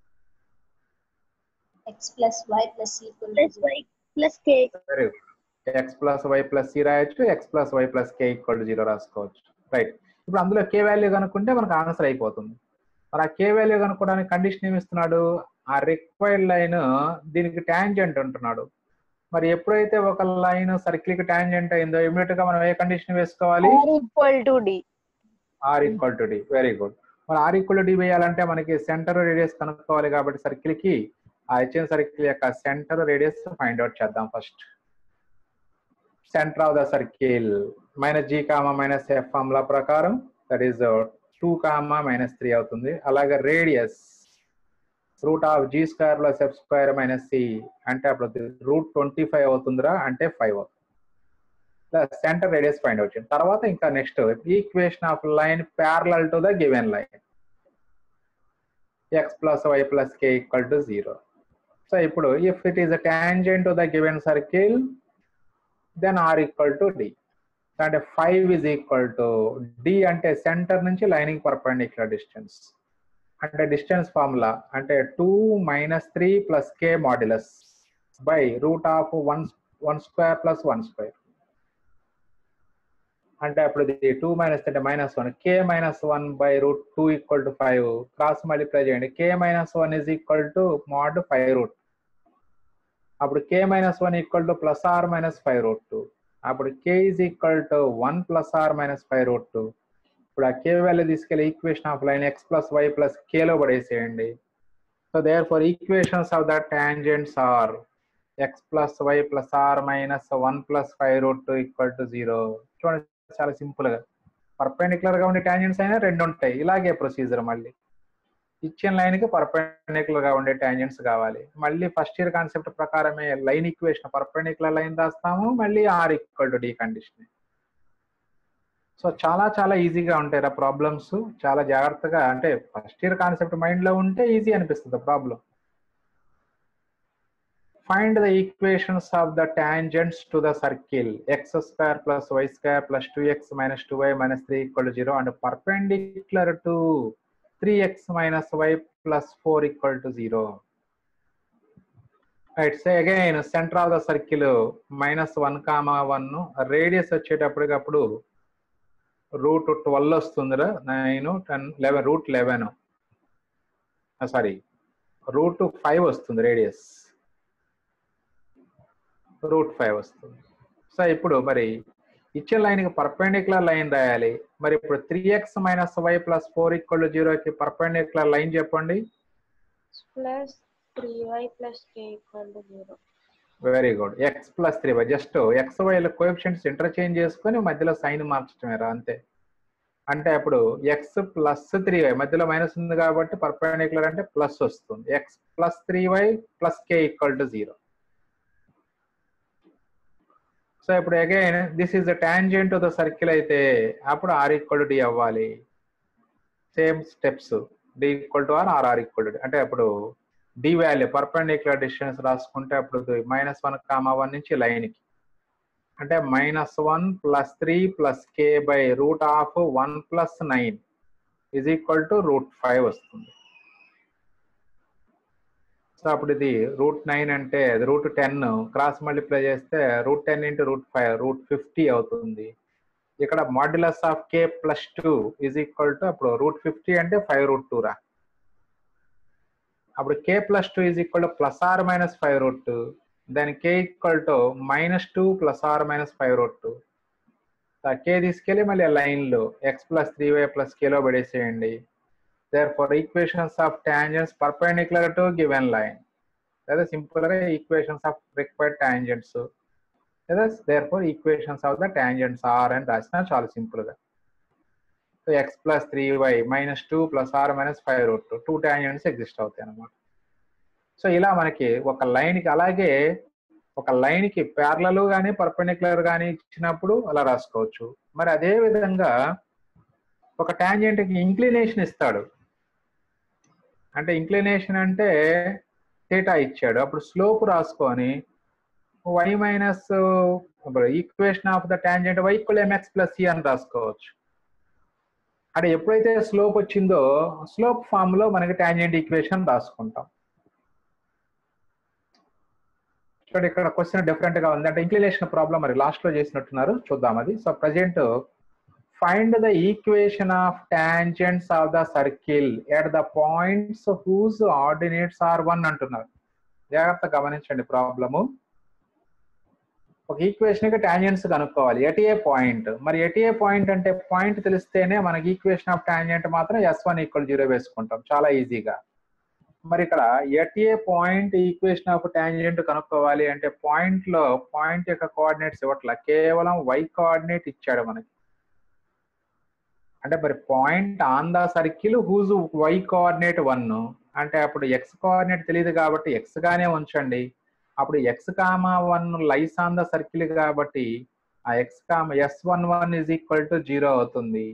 x plus y plus c equal to plus y plus k very x plus y plus c రాయొచ్చు x plus y plus k equal to zero రాసుకోవచ్చు రైట్ ఇప్పుడు అందులో కే వాల్యూ కనుక్కుంటే మనకు ఆన్సర్ అయిపోతుంది మరి ఆ కే వాల్యూ కనుక్కోవడానికి కండిషన్ ఏమి ఇస్తున్నాడు ఆ రిక్వైర్డ్ లైన్ దీనికి ట్యాంజెంట్ అంటున్నాడు మరి ఎప్పుడైతే ఒక లైన్ సర్కిల్ కి ట్యాంజెంట్ అయిందో ఇమీడియట్ గా మనం ఏ కండిషన్ వేసుకోవాలి equal to d r equal to d very good మరి ఆర్ ఈక్వల్ టు డి వేయాలంటే మనకి సెంటర్ రేడియస్ కనుక్కోవాలి కాబట్టి సర్కిల్ కి ఆ హెచ్ఎన్ సర్కిల్ యొక్క సెంటర్ రేడియస్ ఫైండ్ అవుట్ చేద్దాం first centre of the circle minus G comma minus f formula ప్రకారం that is two comma minus three అవుతుంది అలాగే radius root of g square plus f square minus c అంటే అప్పుడు root twenty five అవుతుందిరా అంటే five అవుతుంది centre radius find out చేయండి తర్వాత ఇంకా next equation of line parallel to the given line x plus y plus k equal to zero so ఇప్పుడు if it is a tangent to the given circle then r equal to d అంటే five is equal to d అంటే centre నుంచి లైనింగ్ perpendicular distance అంటే distance formula అంటే two minus three plus k modulus by root of one one square plus one square అంటే అప్పుడు ఇది two minus అంటే minus one k minus one by root two equal to five cross multiply చేయండి k minus one is equal to mod five root అప్పుడు k minus one equal to plus or minus five root two అప్పుడు k is equal to one plus or minus five root two ఇప్పుడు ఆ k value తీసుకెళ్లి equation of line x plus y plus కేలో పడేసేయండి so therefore equations of the tangents are x plus y plus or minus one plus five root two equal to zero చూడండి చాలా simple గా perpendicular గా ఉండే tangents అయినా రెండు ఉంటాయి ఇలాగే ప్రొసీజర్ మళ్ళీ ఇచ్చిన లైన్ కి పర్పెండిక్యులర్ గా ఉండే టాంజెంట్స్ కావాలి మళ్ళీ ఫస్ట్ ఇయర్ కాన్సెప్ట్ ప్రకారమే లైన్ ఈక్వేషన్ పర్పెండిక్యులర్ లైన్ రాస్తాము మళ్ళీ r equal to d condition so చాలా చాలా ఈజీగా ఉంటాయి ఆ ప్రాబ్లమ్స్ చాలా జాగ్రత్తగా అంటే ఫస్ట్ ఇయర్ కాన్సెప్ట్ మైండ్ లో ఉంటే ఈజీ అనిపిస్తుంది problem find the equations of the tangents to the circle x square plus y square plus 2x minus 2y minus 3 equal to 0 and perpendicular to 3x minus y plus 4 equal to 0 right so again centre of the circle minus one comma one radius వచ్చేటప్పటికి అప్పుడు root twelve వస్తుందిరా nine ten eleven root eleven sorry root five వస్తుంది radius root five వస్తుంది so ఇప్పుడు మరి ఇచ్చిన లైన్కి perpendicular line రాయాలి మరి ఇప్పుడు three X minus y plus four equal జీరోకి పర్పెండిక్యులర్ లైన్ చెప్పండి plus three why plus k equal to zero very good x plus three y just X వైల కోఎఫిషియంట్స్ ఇంటర్చేంజ్ చేసుకొని మధ్యలో సైన్ మార్చడమేరా అంతే అంటే అప్పుడు ఎక్స్ ప్లస్ త్రీ వై మధ్యలో మైనస్ ఉంది కాబట్టి పర్పెండిక్యులర్ అంటే ప్లస్ వస్తుంది x plus three why plus k equal to zero so ఇప్పుడు again this is the tangent to the circle అయితే అప్పుడు ఆర్ ఈక్వల్ టు డి అవ్వాలి same steps d equal to r r r equal to అంటే అప్పుడు d value perpendicular distance రాసుకుంటే అప్పుడు minus one comma one నుంచి line కి అంటే minus one plus three plus k by root of one plus nine is equal to root five వస్తుంది so అప్పుడు ఇది రూట్ నైన్ అంటే అది రూట్ టెన్ క్రాస్ మల్టిప్లై చేస్తే root ten into root five root fifty అవుతుంది ఇక్కడ modulus of k plus two is equal to అప్పుడు root fifty అంటే ఫైవ్ రూట్ టూ రా అప్పుడు k plus two is equal to plus or minus five root two then k equal to minus two plus or minus five root two k తీసుకెళ్ళి మళ్ళీ line లో x plus three why plus కేలో పడేసేయండి therefore equations of tangents perpendicular to given line లేదా simple గా equations of required tangents లేదా therefore equations of the tangents are అని రాసిన చాలా సింపుల్ గా so x plus three why minus two plus or minus five root two two tangents exist అవుతాయి అన్నమాట so ఇలా మనకి ఒక లైన్ కి అలాగే ఒక లైన్ కి ప్యారలల్ గానీ పర్పెండిక్యులర్ గానీ ఇచ్చినప్పుడు అలా రాసుకోవచ్చు మరి అదే విధంగా ఒక టాంజెంట్ కి ఇంక్లినేషన్ ఇస్తాడు అంటే ఇంక్లినేషన్ అంటే థీటా ఇచ్చాడు అప్పుడు స్లోప్ రాసుకొని y minus equation of the tangent y equal mx plus c అని రాసుకోవచ్చు అంటే ఎప్పుడైతే స్లోప్ వచ్చిందో స్లోప్ ఫామ్ లో మనకి టాంజెంట్ ఈక్వేషన్ రాసుకుంటాం చూడండి ఇక్కడ క్వశ్చన్ డిఫరెంట్ గా ఉంది అంటే ఇంక్లినేషన్ ప్రాబ్లం మరి లాస్ట్ లో చేసినట్టున్నారు చూద్దాం అది so present find the equation of tangents of the circle at the points whose ordinates are one అంటున్నారు జాగ్రత్త గమనించండి ప్రాబ్లము ఒక ఈక్వేషన్ కి టాంజెంట్స్ కనుక్కోవాలి ఎట్ ఏ పాయింట్ మరి ఎట్ ఏ పాయింట్ అంటే పాయింట్ తెలిస్తేనే మనకి ఈక్వేషన్ ఆఫ్ టాంజెంట్ మాత్రం ఎస్ వన్ ఈక్వల్ జీరో వేసుకుంటాం చాలా ఈజీగా మరి ఇక్కడ at a point equation of tangent కనుక్కోవాలి అంటే పాయింట్ లో పాయింట్ యొక్క కోఆర్డినేట్స్ ఇవ్వట్ల కేవలం వై కోఆర్డినేట్ ఇచ్చాడు మనకి అంటే మరి point on the circle whose y coordinate one అంటే అప్పుడు ఎక్స్ కోఆర్డినేట్ తెలియదు కాబట్టి ఎక్స్ గానే ఉంచండి అప్పుడు x comma one lies on the circle కాబట్టి ఆ x comma s one one is equal to zero అవుతుంది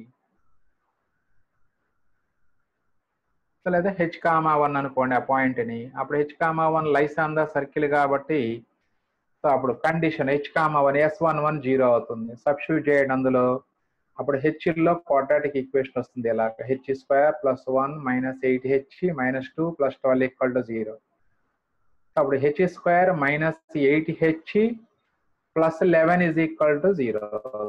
లేదా హెచ్ కామా వన్ అనుకోండి ఆ పాయింట్ ని అప్పుడు h comma one lies on the circle కాబట్టి సో అప్పుడు condition h comma one s one one zero అవుతుంది సబ్స్టిట్యూట్ చేయండి అందులో అప్పుడు హెచ్ లో క్వాడ్రాటిక్ ఈక్వేషన్ వస్తుంది ఎలా h square plus one minus eight h minus two plus twelve equal to zero అప్పుడు h square minus eight h plus eleven is equal to zero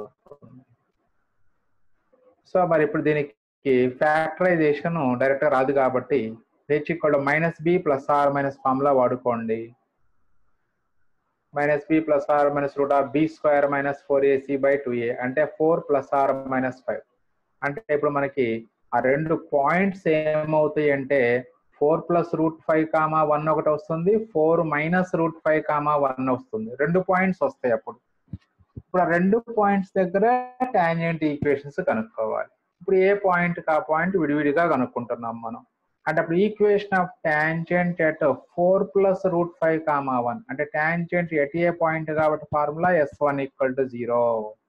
so మరి ఇప్పుడు దీనికి ఫ్యాక్టరైజేషన్ డైరెక్ట్ గా రాదు కాబట్టి హెచ్ ఇక్కడ minus b plus or minus formula వాడుకోండి minus b plus or minus root of b square minus four ac by two a అంటే four plus or minus five అంటే ఇప్పుడు మనకి ఆ రెండు పాయింట్స్ ఏమవుతాయి అంటే four plus root five comma one ఒకటి వస్తుంది four minus root five comma one వస్తుంది రెండు పాయింట్స్ వస్తాయి అప్పుడు ఇప్పుడు ఆ రెండు పాయింట్స్ దగ్గర టాంజెంట్ ఈక్వేషన్స్ కనుక్కోవాలి ఇప్పుడు ఏ పాయింట్ ఆ పాయింట్ విడివిడిగా కనుక్కుంటున్నాం మనం అంటే అప్పుడు equation of tangent at four plus root five comma one అంటే టాంజెంట్ ఎట్ ఏ పాయింట్ కాబట్టి formula s one equal to zero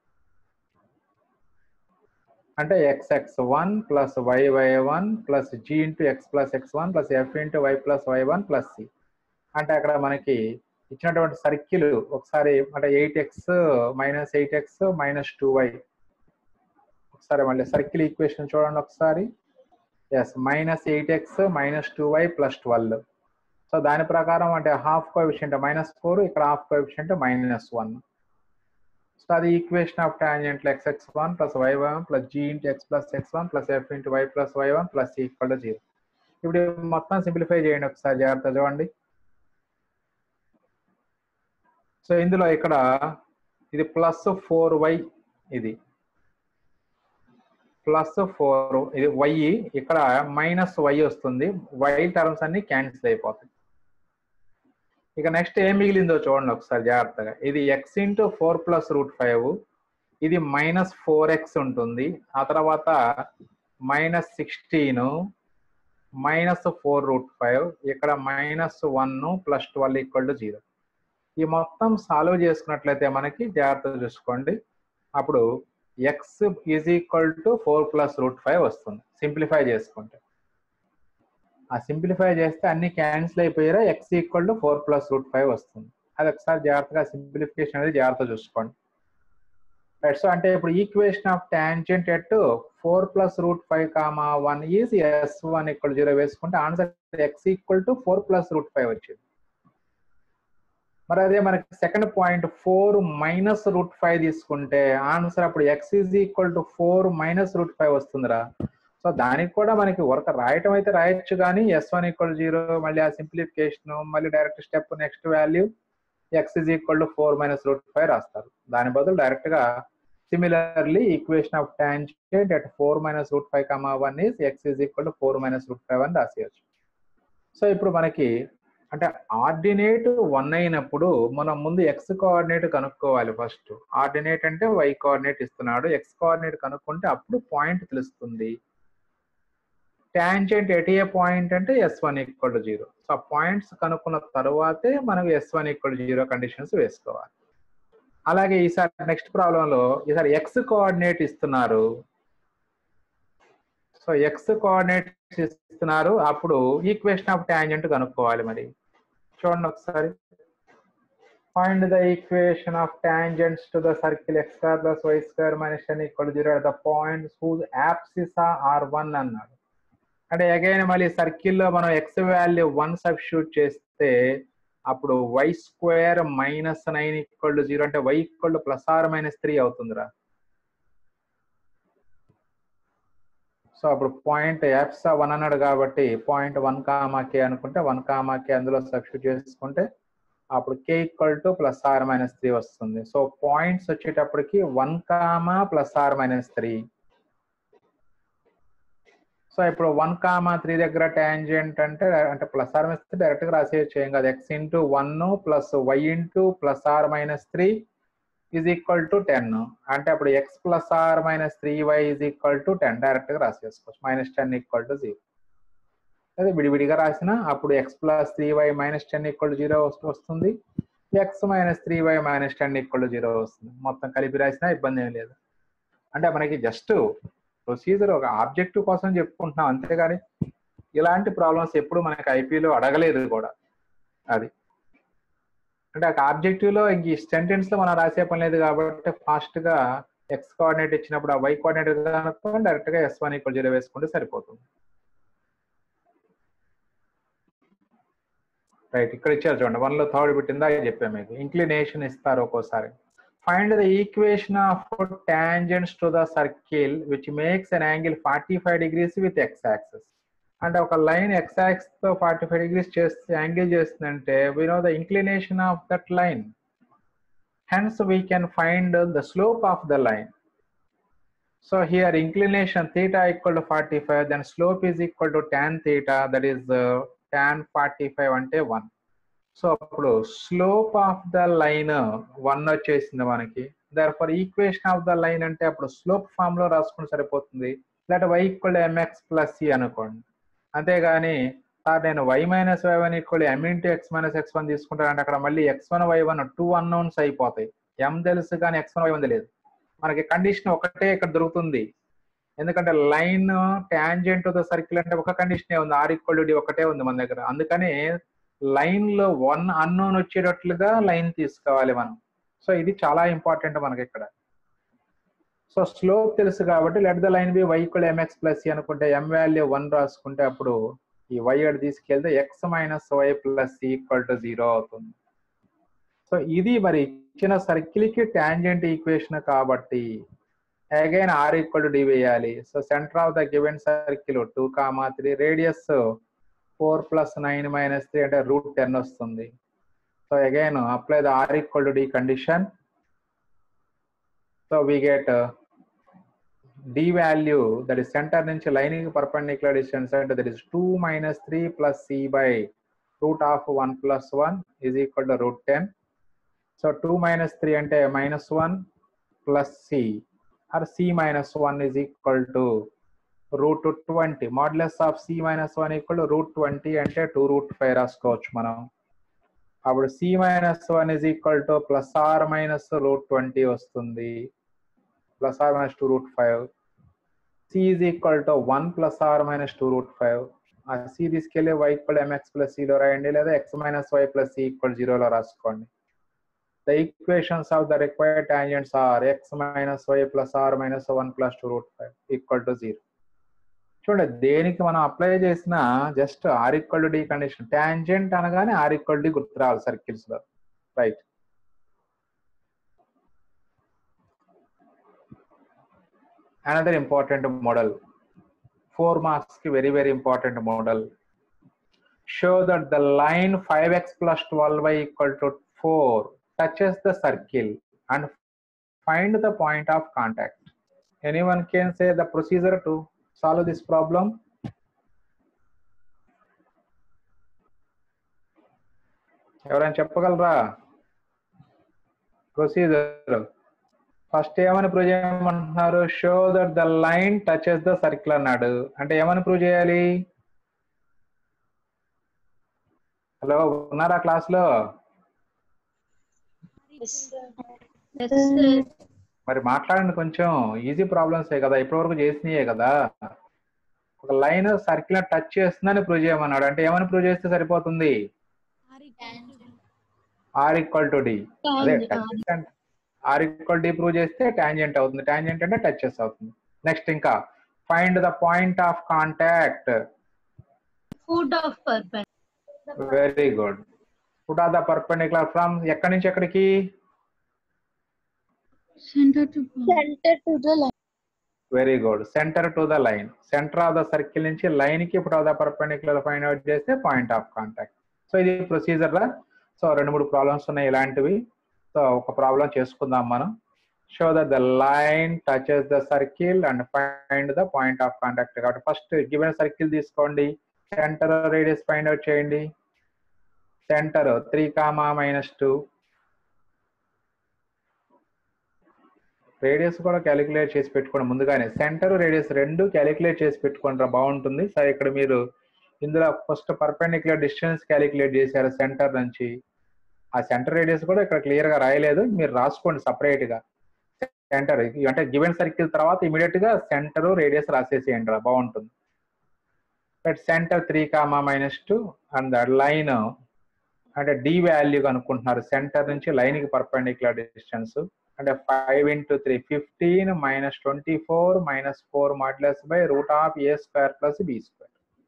అంటే x X one plus why why one plus G into X plus X one plus F into why plus why one plus C అంటే అక్కడ మనకి ఇచ్చినటువంటి circle ఒకసారి అంటే eight x minus eight x minus two y ఒకసారి మళ్ళీ circle equation చూడండి ఒకసారి s minus eight x minus two why plus twelve so దాని ప్రకారం అంటే హాఫ్ కోఎఫిషియంట్ మైనస్ ఫోర్ ఇక్కడ half coefficient minus one so అది equation of tangent x X one plus why one plus G into X plus X one plus F into why plus why one plus equal to zero ఇప్పుడు ఇది మొత్తం simplify చేయండి ఒకసారి జాగ్రత్త చూడండి so ఇందులో ఇక్కడ ఇది ప్లస్ ఫోర్ వై ఇది ప్లస్ ఫోర్ ఇది వై ఇక్కడ మైనస్ వై వస్తుంది వై టర్మ్స్ అన్ని క్యాన్సిల్ అయిపోతాయి ఇక నెక్స్ట్ ఏం మిగిలిందో చూడండి ఒకసారి జాగ్రత్తగా ఇది x into four plus root five ఇది మైనస్ ఫోర్ ఎక్స్ ఉంటుంది ఆ తర్వాత minus sixteen minus four root five ఇక్కడ minus one plus twelve equal to zero ఈ మొత్తం సాల్వ్ చేసుకున్నట్లయితే మనకి జాగ్రత్త చూసుకోండి అప్పుడు x is equal to four plus root five వస్తుంది సింప్లిఫై చేసుకుంటే ఆ సింప్లిఫై చేస్తే అన్ని క్యాన్సిల్ అయిపోయారా x equal to four plus root five వస్తుంది అది ఒకసారి జాగ్రత్తగా సింప్లిఫికేషన్ అనేది జాగ్రత్త చూసుకోండి రైట్ సో అంటే ఇప్పుడు equation of tangent at four plus root five comma one is yes one equal zero వేసుకుంటే answer x equal to four plus root five వచ్చింది మరి అదే మనకి second point four minus root five తీసుకుంటే answer అప్పుడు x is equal to four minus root five వస్తుందిరా so దానికి కూడా మనకి వర్క్ రాయటం అయితే రాయొచ్చు కానీ ఎస్ వన్ ఈక్వల్ జీరో మళ్ళీ ఆ సింప్లిఫికేషన్ మళ్ళీ direct step next value x is equal to four minus root five రాస్తారు దాని బదులు డైరెక్ట్ గా similarly equation of tangent at four minus root five comma one is x is equal to four minus root five అని రాసేయచ్చు so ఇప్పుడు మనకి అంటే ordinate one అయినప్పుడు మనం ముందు ఎక్స్ కోఆర్డినేట్ కనుక్కోవాలి ఫస్ట్ ఆర్డినేట్ అంటే వై కోఆర్డినేట్ ఇస్తున్నాడు ఎక్స్ కోఆర్డినేట్ కనుక్కుంటే అప్పుడు పాయింట్ తెలుస్తుంది టాంజెంట్ ఎట్ ఏ పాయింట్ అంటే yes one equal to zero so points కనుక్కున్న తర్వాతే మనం yes one equal to zero conditions వేసుకోవాలి అలాగే ఈసారి నెక్స్ట్ ప్రాబ్లంలో ఈసారి ఎక్స్ కోఆర్డినేట్ ఇస్తున్నారు సో ఎక్స్ కోఆర్డినేట్ ఇస్తున్నారు అప్పుడు ఈక్వేషన్ ఆఫ్ టాంజెంట్ కనుక్కోవాలి మరి చూడండి ఒకసారి find the equation of tangents to the circle X square plus why square minus ten equal zero the points whose abscissae are one అన్నాడు అంటే again మళ్ళీ సర్కిల్లో మనం ఎక్స్ వాల్యూ వన్ సబ్స్టిట్యూట్ చేస్తే అప్పుడు y square minus nine equal to zero అంటే y equal to plus or minus three అవుతుందిరా so అప్పుడు పాయింట్ ఎఫ్స్ వన్ అన్నాడు కాబట్టి పాయింట్ వన్ కామా కే అనుకుంటే వన్ కామా కే అందులో సబ్స్టిట్యూట్ చేసుకుంటే అప్పుడు k equal to plus or minus three వస్తుంది సో పాయింట్స్ వచ్చేటప్పటికి one comma plus or minus three so ఇప్పుడు వన్ కామా త్రీ దగ్గర టాంజెంట్ అంటే అంటే plus or minus three direct గా రాసేయచ్చు ఏం కాదు x into one plus why into plus or minus three is equal to ten అంటే అప్పుడు x plus or minus three y is equal to ten direct గా రాసేసుకోవచ్చు minus ten equal to zero అదే విడివిడిగా రాసిన అప్పుడు x plus three why minus ten equal to zero వస్తుంది x minus three why minus ten equal to zero వస్తుంది మొత్తం కలిపి రాసినా ఇబ్బంది ఏం లేదు అంటే మనకి జస్ట్ ప్రొసీజర్ ఒక ఆబ్జెక్టివ్ కోసం చెప్పుకుంటున్నాం అంతేగాని ఇలాంటి ప్రాబ్లమ్స్ ఎప్పుడు మనకి ఐపీలో అడగలేదు కూడా అది అంటే ఒక ఆబ్జెక్టివ్ లో ఇంక ఈ సెంటెన్స్ లో మనం రాసే పని లేదు కాబట్టి ఫాస్ట్ గా ఎక్స్ కోఆర్డినేట్ ఇచ్చినప్పుడు ఆ వై కోఆర్డినేట్ కనుక్కొని డైరెక్ట్ గా ఎస్ వన్ ఈక్వల్ జీరో వేసుకుంటే సరిపోతుంది రైట్ ఇక్కడ ఇచ్చారు చూడండి వన్ లో థర్డ్ పెట్టిందా చెప్పాము మీకు ఇంక్లినేషన్ ఇస్తారు ఒక్కోసారి find the equation of tangents to the circle which makes an angle forty five degrees with x axis అంటే ఒక లైన్ ఎక్స్ యాక్స్ తో ఫార్టీ ఫైవ్ డిగ్రీస్ చేస్తే యాంగిల్ చేస్తుందంటే we know the inclination of that line hence we can find the slope of the line so here inclination theta equal to 45 then slope is equal to tan theta that is uh, tan 45 అంటే 1 so అప్పుడు slope of the line one వచ్చేసింది మనకి therefore equation of the line అంటే అప్పుడు slope form లో రాసుకుంటే సరిపోతుంది లేకపోతే y equal mx plus c అనుకోండి అంతేగాని సార్ నేను y minus why one equal m into X minus X one తీసుకుంటానంటే అక్కడ మళ్ళీ x one why one two unknowns అయిపోతాయి ఎం తెలుసు కానీ ఎక్స్ వన్ వై వన్ తెలియదు మనకి కండిషన్ ఒకటే ఇక్కడ దొరుకుతుంది ఎందుకంటే లైన్ టాంజెంట్ ద సర్కిల్ అంటే ఒక కండిషన్ ఉంది ఆర్ ఈక్వల్ డి ఒకటే ఉంది మన దగ్గర అందుకని లైన్ లో వన్ అన్నోన్ వచ్చేటట్లుగా లైన్ తీసుకోవాలి మనం సో ఇది చాలా ఇంపార్టెంట్ మనకి ఇక్కడ సో స్లోప్ తెలుసు కాబట్టి let the line be y equal mx plus అనుకుంటే ఎం వాల్యూ వన్ రాసుకుంటే అప్పుడు ఈ వై అటు తీసుకెళ్తే x minus y plus equal to zero అవుతుంది సో ఇది మరి ఇచ్చిన సర్కిల్ కి టాంజెంట్ ఈక్వేషన్ కాబట్టి again r equal to d వేయాలి so centre of the given circle two comma three radius four plus nine minus three అంటే root ten వస్తుంది so again apply the r equal to d condition so we get d value that is centre నుంచి line కి perpendicular distance అంటే that is two minus three plus c by root of one plus one is equal to root ten so two minus three అంటే minus one plus c or c minus one is equal to root twenty modulus of c minus one equal root twenty అంటే two root five రాసుకోవచ్చు మనం అప్పుడు c minus one is equal to plus or minus root twenty వస్తుంది plus or minus two root five c is equal to one plus or minus two root five ఆ c తీసుకెళ్ళి y equal mx plus సిలో రాయండి లేదా x minus y plus C equal జీరోలో రాసుకోండి the equations of the required tangents are x minus y plus r minus 1 plus 2 root 5 equal to 0. చూడండి దేనికి మనం అప్లై చేసిన just r equal to d condition tangent అనగానే r equal d గుర్తు రావాలి circles లో right another important model four marks కి very very important model show that the line five x plus twelve y equal to four touches the circle and find the point of contact. Anyone can say the procedure to solve this problem? ఎవరైనా చెప్పగలరా procedure first ఏమని prove చేయమంటున్నారు show that the line touches the circle అన్నాడు అంటే ఏమని prove చేయాలి hello ఉన్నారా class లో మరి మాట్లాడండి కొంచెం ఈజీ ప్రాబ్లమ్స్ కదా ఇప్పటి వరకు చేసినాయే కదా ఒక లైన్ సర్కిల్ టచ్ చేస్తుందని ప్రూవ్ చేయమన్నాడు అంటే ఏమని ప్రూవ్ చేస్తే సరిపోతుంది ఆర్ ఈక్వల్ టు డి అదే touch r equal d prove చేస్తే టాంజెంట్ అవుతుంది టాంజెంట్ అంటే టచెస్ అవుతుంది నెక్స్ట్ ఇంకా find the point of contact foot of perpendicular very good foot of the perpendicular from ఎక్కడి నుంచి ఎక్కడికి center to point. center to the line. Very good centre to the line centre of the circle నుంచి line కి foot of the perpendicular find out చేస్తే point of contact so ఇది procedure లా so రెండు మూడు ప్రాబ్లమ్స్ ఉన్నాయి ఇలాంటివి so ఒక ప్రాబ్లం చేసుకుందాం మనం show that the line touches the circle and find the point of contact కాబట్టి ఫస్ట్ గివెన్ సర్కిల్ తీసుకోండి సెంటర్ రేడియస్ ఫైండ్ అవుట్ చేయండి centre three comma minus two radius కూడా క్యాలిక్యులేట్ చేసి పెట్టుకోండి ముందుగానే సెంటర్ రేడియస్ రెండు క్యాలిక్యులేట్ చేసి పెట్టుకోండి బాగుంటుంది సరే ఇక్కడ మీరు ఇందులో ఫస్ట్ పర్పెండిక్యులర్ డిస్టెన్స్ క్యాలిక్యులేట్ చేశారు సెంటర్ నుంచి ఆ సెంటర్ రేడియస్ కూడా ఇక్కడ క్లియర్ గా రాయలేదు మీరు రాసుకోండి సపరేట్ గా సెంటర్ అంటే గివెన్ సర్కిల్ తర్వాత ఇమీడియట్ గా సెంటర్ రేడియస్ రాసేసేయండి రా బాగుంటుంది but centre three comma minus two and line అంటే డి వాల్యూ అనుకుంటున్నారు సెంటర్ నుంచి లైన్ కి పర్పెండిక్యులర్ డిస్టెన్స్ అంటే five into three fifteen minus twenty four minus four modulus by root of a square plus b square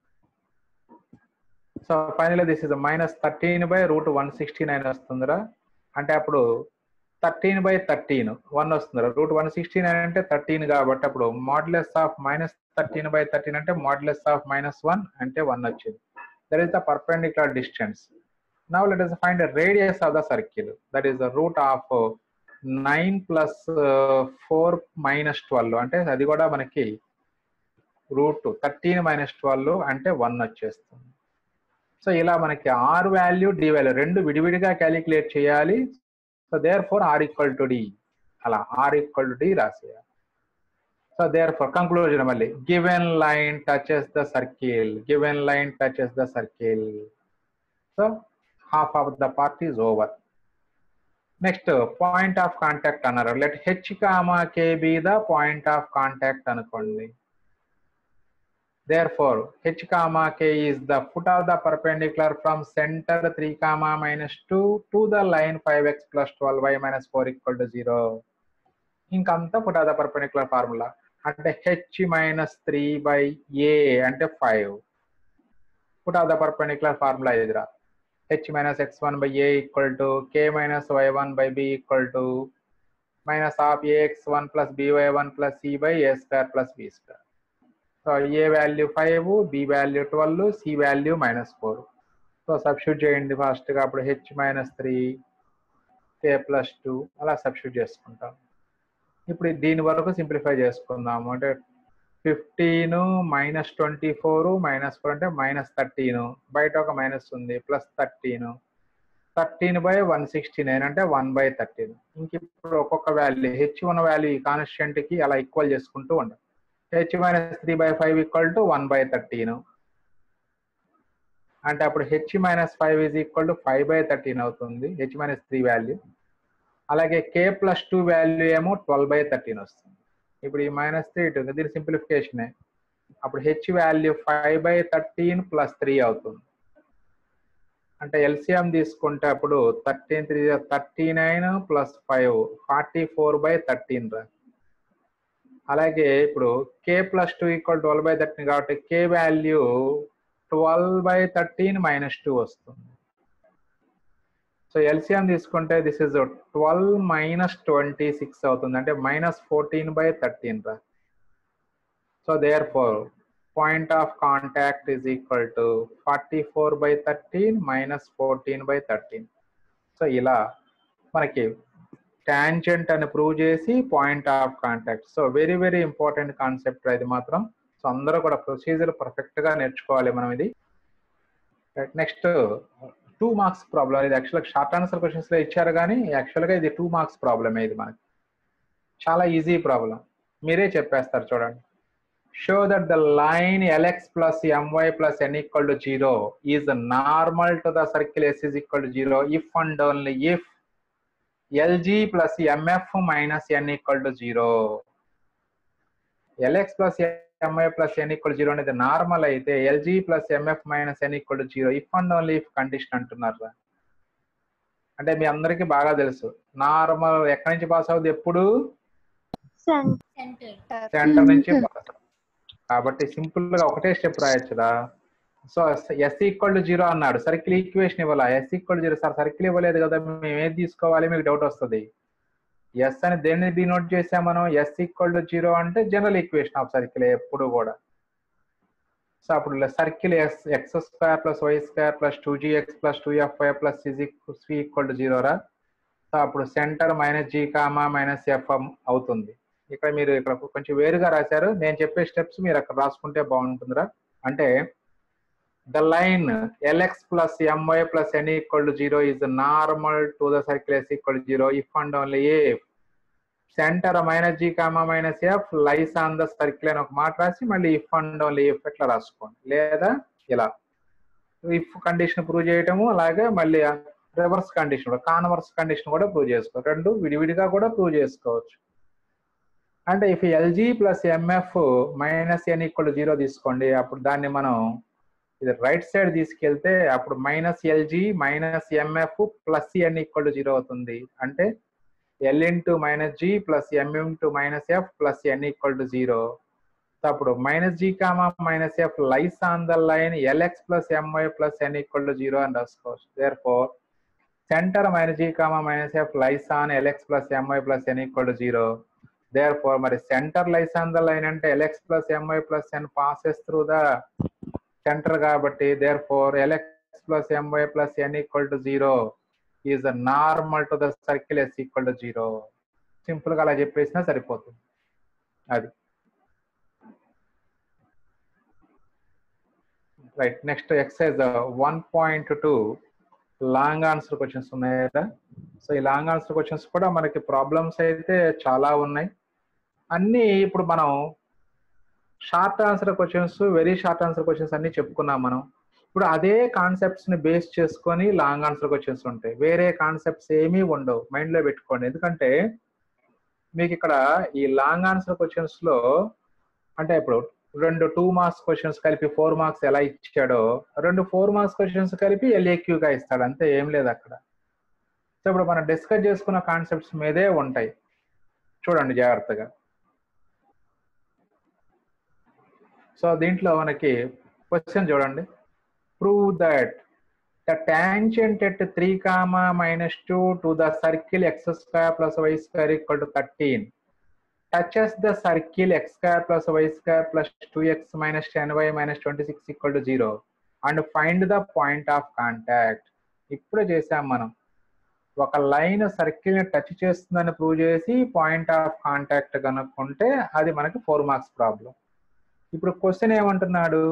so final this is minus thirteen by root one sixty nine వస్తుందిరా అంటే అప్పుడు thirteen by thirteen one వస్తుంది route one sixty nine అంటే thirteen కాబట్టి అప్పుడు modulus of minus thirteen by thirteen అంటే modulus of minus one అంటే one వచ్చింది that is the perpendicular distance now let us find radius of the circle that is the root of nine plus four minus twelve అంటే అది కూడా మనకి root thirteen minus twelve అంటే one వచ్చేస్తుంది so ఇలా మనకి ఆర్ వాల్యూ డి వాల్యూ రెండు విడివిడిగా క్యాలిక్యులేట్ చేయాలి so therefore r equal to d అలా ఆర్ ఈక్వల్ టు డి రాసేయాలి సో దేర్ ఫోర్ కంక్లూజన్ మళ్ళీ given line touches the circle given line touches the circle so half of the part is over next point of contact అన్నారు let h comma k be the point of contact అనుకోండి therefore h comma k is the foot of the perpendicular from center 3 comma minus 2 to the line 5x plus 12y minus 4 equal to 0 ఇంకంతా foot of the perpendicular formula అంటే h minus three by a అంటే five foot of the perpendicular formula ఎదురా h minus X one by a equal to k minus why one by b equal to minus of ax one plus by one plus c by a square plus b square so a value five b value twelve c value minus four so substitute చేయండి ఫాస్ట్గా అప్పుడు h minus three k plus two అలా substitute చేసుకుంటాం ఇప్పుడు దీని వరకు simplify చేసుకుందాము అంటే fifteen minus twenty four minus four అంటే మైనస్ థర్టీన్ బయట ఒక మైనస్ ఉంది plus thirteen thirteen by one sixty nine అంటే వన్ బై థర్టీన్ ఇంక ఇప్పుడు ఒక్కొక్క వాల్యూ హెచ్ ఉన్న వాల్యూ ఈ కాన్స్టెంట్ కి అలా ఈక్వల్ చేసుకుంటూ ఉండాలి h minus three by five equal to one by thirteen అంటే అప్పుడు h minus five is equal to five by thirteen అవుతుంది హెచ్ మైనస్ త్రీ వాల్యూ అలాగే కే ప్లస్ టూ వాల్యూ ఏమో ట్వెల్వ్ బై థర్టీన్ వస్తుంది ఇప్పుడు ఈ మైనస్ త్రీ ఇటు ఉంది. దీని సింప్లిఫికేషన్ అప్పుడు h value five by thirteen plus three అవుతుంది అంటే ఎల్సిఎం తీసుకుంటే అప్పుడు thirteen three thirty nine plus five forty four by thirteen రా అలాగే ఇప్పుడు k plus two equal twelve by thirteen కాబట్టి k value twelve by thirteen minus two వస్తుంది so LCM తీసుకుంటే this is twelve minus twenty six అవుతుంది అంటే minus fourteen by thirteen రా so therefore point of contact is equal to forty four by thirteen minus fourteen by thirteen so ఇలా మనకి tangent అని prove చేసి point of contact so very very important concept ఇది మాత్రం so అందరూ కూడా procedure perfect గా నేర్చుకోవాలి మనం ఇది నెక్స్ట్ టూ మార్క్స్ ప్రాబ్లం ఇది యాక్చువల్గా షార్ట్ ఆన్సర్ క్వశ్చన్స్ లో ఇచ్చారు కానీ యాక్చువల్గా ఇది టూ మార్క్స్ ప్రాబ్లమే ఇది మనకి చాలా ఈజీ ప్రాబ్లం మీరే చెప్పేస్తారు చూడండి show that the line LX plus MY plus n equal to zero is normal to the circle yes is equal to zero if and only if LG plus MF minus n equal to zero lx plus MI plus n equal zero అనేది normal అయితే lg plus MF minus n equal to zero if and only if condition అంటున్నారు అంటే మీ అందరికీ బాగా తెలుసు normal ఎక్కడి నుంచి pass అవుతుంది ఎప్పుడు సెంటర్ సెంటర్ నుంచి pass అవుతుంది. కాబట్టి సింపుల్ గా ఒకటే స్టెప్ రాయొచ్చుదా so s equal to zero అన్నాడు సర్కిల్ ఈక్వేషన్ ఇవ్వాలా s equal zero sir circle ఇవ్వలేదు కదా మేము ఏది తీసుకోవాలి మీకు డౌట్ వస్తుంది ఎస్ అని దేన్ని డినోట్ చేసాం మనం ఎస్ ఈక్వల్ టు జీరో అంటే జనరల్ ఈక్వేషన్ ఆఫ్ సర్కిల్ ఎప్పుడు కూడా సో అప్పుడు circle S x square plus why square plus two g x plus two f y plus C equal to zero రా so అప్పుడు centre minus G comma minus f అవుతుంది ఇక్కడ మీరు ఇక్కడ కొంచెం వేరుగా రాశారు నేను చెప్పే స్టెప్స్ మీరు అక్కడ రాసుకుంటే బాగుంటుందిరా అంటే the line LX plus MY plus n equal to zero is normal to the circle S equal to zero if and only if centre minus G comma minus f lies on the circle అని ఒక మాట రాసి మళ్ళీ if and only if ఎట్లా రాసుకోండి లేదా ఇలా if condition prove చేయటము అలాగే మళ్ళీ రివర్స్ కండిషన్ కూడా కాన్వర్స్ కండిషన్ కూడా ప్రూవ్ చేసుకోవచ్చు రెండు విడివిడిగా కూడా ప్రూవ్ చేసుకోవచ్చు అంటే if LG plus MF minus n equal zero తీసుకోండి అప్పుడు దాన్ని మనం ఇది రైట్ సైడ్ తీసుకెళ్తే అప్పుడు minus l g minus m f plus n equal zero అవుతుంది అంటే l into minus g plus m into minus f plus n equal to zero అప్పుడు minus G comma minus f lies on the line LX plus MY plus n equal to zero అని రాసుకోవచ్చు therefore centre minus G comma minus f lies on l x plus MY plus n equal to zero therefore మరి centre lies on the line అంటే l x plus MI plus n passes through the centre కాబట్టి therefore l x plus MI plus n equal to zero is normal to the circle S equal to zero simple గా అలా చెప్పేసినా సరిపోతుంది అది right next exercise one point two long answer questions ఉన్నాయి కదా so ఈ long answer questions కూడా మనకి ప్రాబ్లమ్స్ అయితే చాలా ఉన్నాయి అన్ని ఇప్పుడు మనం short answer questions very short answer questions అన్ని చెప్పుకున్నాం మనం ఇప్పుడు అదే కాన్సెప్ట్స్ ని బేస్ చేసుకొని లాంగ్ ఆన్సర్ క్వశ్చన్స్ ఉంటాయి వేరే కాన్సెప్ట్స్ ఏమీ ఉండవు మైండ్ లో పెట్టుకోండి ఎందుకంటే మీకు ఇక్కడ ఈ లాంగ్ ఆన్సర్ క్వశ్చన్స్ లో అంటే ఇప్పుడు రెండు టూ మార్క్స్ క్వశ్చన్స్ కలిపి ఫోర్ మార్క్స్ ఎలా ఇచ్చాడో రెండు ఫోర్ మార్క్స్ క్వశ్చన్స్ కలిపి ఎల్ఏక్యూగా ఇస్తాడు అంతే ఏం లేదు అక్కడ సో ఇప్పుడు మనం డిస్కస్ చేసుకున్న కాన్సెప్ట్స్ మీదే ఉంటాయి చూడండి జాగ్రత్తగా సో దీంట్లో మనకి క్వశ్చన్ చూడండి prove that the tangent at three comma minus two to the circle X square plus why square equal to thirteen touches the circle x square plus y square plus 2x minus 10y minus 26 equal to 0 and find the point of contact ఇప్పుడు చేసాం మనం ఒక line circle ని touch చేస్తుందని prove చేసి point of contact కనుక్కుంటే అది మనకి ఫోర్ మార్క్స్ ప్రాబ్లం ఇప్పుడు క్వశ్చన్ ఏమంటున్నాడు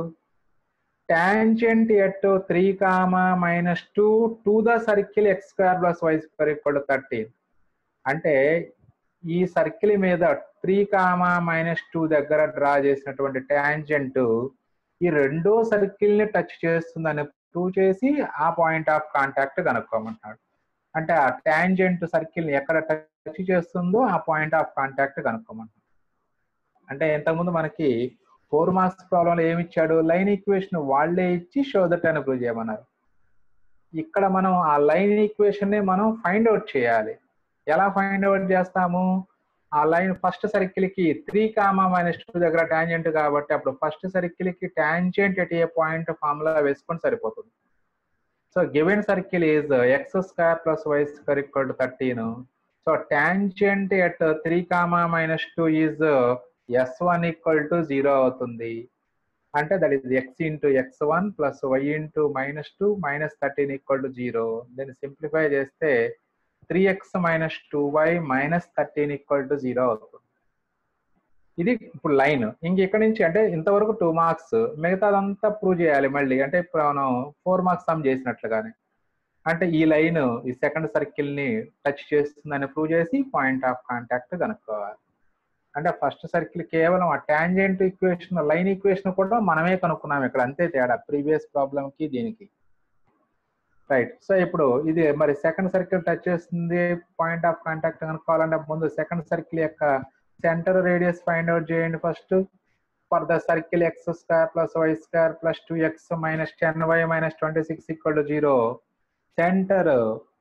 tangent at three comma minus two to the circle X square plus why square equal to thirteen అంటే ఈ సర్కిల్ మీద త్రీ కామా మైనస్ టూ దగ్గర డ్రా చేసినటువంటి ట్యాంజెంట్ ఈ రెండో సర్కిల్ ని టచ్ చేస్తుందని ప్రూవ్ చేసి ఆ పాయింట్ ఆఫ్ కాంటాక్ట్ కనుక్కోమంటున్నాడు అంటే ఆ ట్యాంజెంట్ సర్కిల్ ని ఎక్కడ టచ్ చేస్తుందో ఆ పాయింట్ ఆఫ్ కాంటాక్ట్ కనుక్కోమంటున్నాడు అంటే ఇంతకుముందు మనకి ఫోర్ మార్క్స్ ప్రాబ్లంలో ఏమి ఇచ్చాడు లైన్ ఈక్వేషన్ వాళ్ళే ఇచ్చి షో దట్ అని ప్రూవ్ చేయమన్నారు ఇక్కడ మనం ఆ లైన్ ఈక్వేషన్ ని మనం ఫైండ్ అవుట్ చేయాలి ఎలా ఫైండ్ అవుట్ చేస్తాము ఆ లైన్ ఫస్ట్ సర్కిల్ కి త్రీ కామా మైనస్ టూ దగ్గర టాంజెంట్ కాబట్టి అప్పుడు ఫస్ట్ సర్కిల్ కి tangent at a point formula వేసుకొని సరిపోతుంది so given circle is x square plus why square equal to thirteen so tangent at three comma minus two is yes one equal to zero అవుతుంది అంటే that is X into X one plus why into minus two minus thirteen equal to zero దీన్ని simplify చేస్తే three X minus two why minus thirteen equal to zero అవుతుంది ఇది ఇప్పుడు line ఇంక ఇక్కడ నుంచి అంటే ఇంతవరకు టూ మార్క్స్ మిగతాదంతా ప్రూవ్ చేయాలి మళ్ళీ అంటే ఇప్పుడు మనం ఫోర్ మార్క్స్ సమ్ చేసినట్లుగానే అంటే ఈ లైన్ ఈ సెకండ్ సర్కిల్ ని టచ్ చేస్తుందని ప్రూవ్ చేసి పాయింట్ ఆఫ్ కాంటాక్ట్ కనుక్కోవాలి అంటే ఫస్ట్ సర్కిల్ కేవలం ఆ టాంజెంట్ ఈక్వేషన్ లైన్ ఈక్వేషన్ కూడా మనమే కనుక్కున్నాం ఇక్కడ అంతే తేడా ప్రీవియస్ ప్రాబ్లం కి దీనికి రైట్ సో ఇప్పుడు ఇది మరి సెకండ్ సర్కిల్ టచ్ చేస్తుంది పాయింట్ ఆఫ్ కాంటాక్ట్ కనుక్కోవాలంటే ముందు సెకండ్ సర్కిల్ యొక్క సెంటర్ రేడియస్ ఫైండ్ అవుట్ చేయండి first for the circle X square plus why square plus two x minus ten y minus twenty six equal to zero centre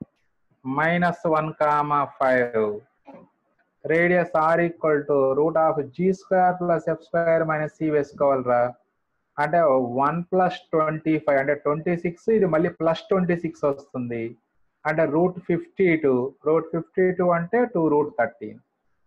minus one comma five radius r equal to root of g square plus f square minus c వేసుకోవాలరా అంటే one plus twenty five అంటే twenty six ఇది మళ్ళీ plus twenty six వస్తుంది అంటే root fifty two root fifty two అంటే two root thirteen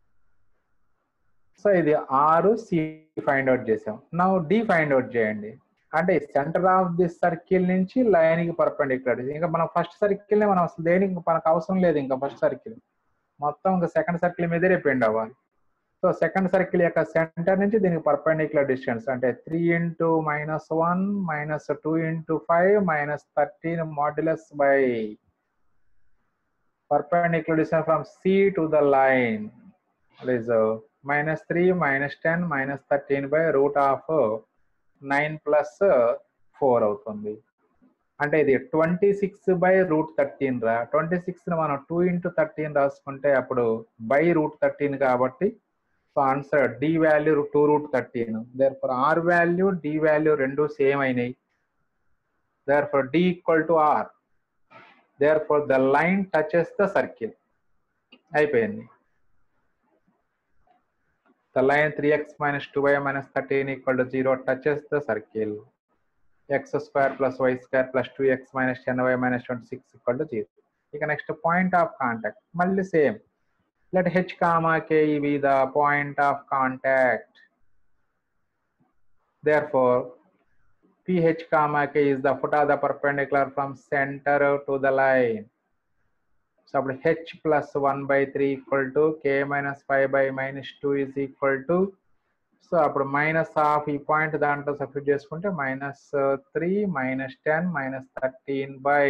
so ఇది ఆరు సి ఫైండ్ అవుట్ చేసాం నా డి ఫైండ్ అవుట్ చేయండి అంటే సెంటర్ ఆఫ్ ది సర్కిల్ నుంచి లైన్ కి పర్పెండిక్యులర్ ఇంకా మనం ఫస్ట్ సర్కిల్ ని మనం అసలు దేనికి మనకు అవసరం లేదు ఇంకా ఫస్ట్ సర్కిల్ మొత్తం ఇంకా సెకండ్ సర్కిల్ మీదే డిపెండ్ అవ్వాలి సో సెకండ్ సర్కిల్ యొక్క సెంటర్ నుంచి దీనికి పర్పెండిక్యులర్ డిస్టెన్స్ అంటే three into minus one minus two into five minus thirteen modulus by perpendicular distance from C to the line is uh, minus 3 minus 10 minus 13 by root of uh, 9 plus uh, 4 అవుతుంది అంటే ఇది twenty six by root thirteen రా twenty six మనం two into thirteen రాసుకుంటే అప్పుడు by root thirteen కాబట్టి so answer d value two root thirteen therefore r value d value రెండు same అయినాయి therefore d equal to r therefore the line touches the circle అయిపోయింది the line three X minus two why minus thirteen equal to zero touches the circle X square plus why square plus two x minus ten y minus twenty six equal to zero ఇక next point of contact మళ్ళీ same let h comma k be the point of contact therefore ph comma k is the foot of the perpendicular from center to the line so అప్పుడు h plus 1 by 3 equal to k minus 5 by minus 2 is equal to so అప్పుడు minus half ఈ point దాంట్లో substitute చేసుకుంటే minus three minus ten minus thirteen by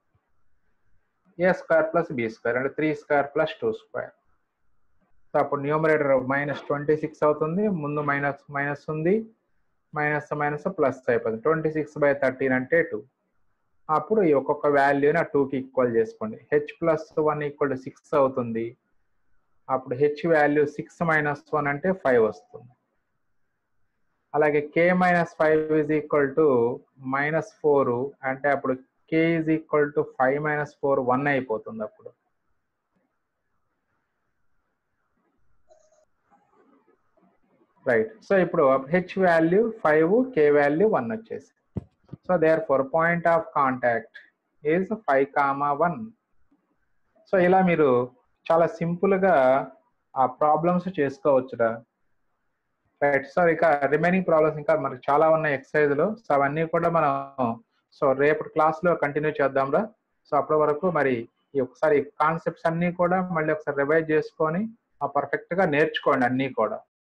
a square plus b square అంటే three square plus two square so అప్పుడు numerator minus twenty six అవుతుంది ముందు minus minus ఉంది minus minus plus అయిపోతుంది twenty six by thirteen అంటే two అప్పుడు ఈ ఒక్కొక్క వాల్యూని ఆ టూకి ఈక్వల్ చేసుకోండి h plus one equal to six అవుతుంది అప్పుడు h value six minus one అంటే ఫైవ్ వస్తుంది అలాగే k minus five is equal to minus four అంటే అప్పుడు k is equal to five minus four one అయిపోతుంది అప్పుడు రైట్ సో ఇప్పుడు h value five k value one వచ్చేసి so therefore point of contact is five comma one so ఇలా మీరు చాలా simple గా ఆ ప్రాబ్లమ్స్ చేసుకోవచ్చురా రైట్ సో ఇక రిమైనింగ్ ప్రాబ్లమ్స్ ఇంకా మనకి చాలా ఉన్నాయి ఎక్సర్సైజ్ లో సో అవన్నీ కూడా మనం సో రేపటి క్లాస్ లో కంటిన్యూ చేద్దాం రా సో అప్పటి వరకు మరి ఈ ఒకసారి కాన్సెప్ట్స్ అన్ని కూడా మళ్ళీ ఒకసారి రివైజ్ చేసుకొని పర్ఫెక్ట్ గా నేర్చుకోండి అన్ని కూడా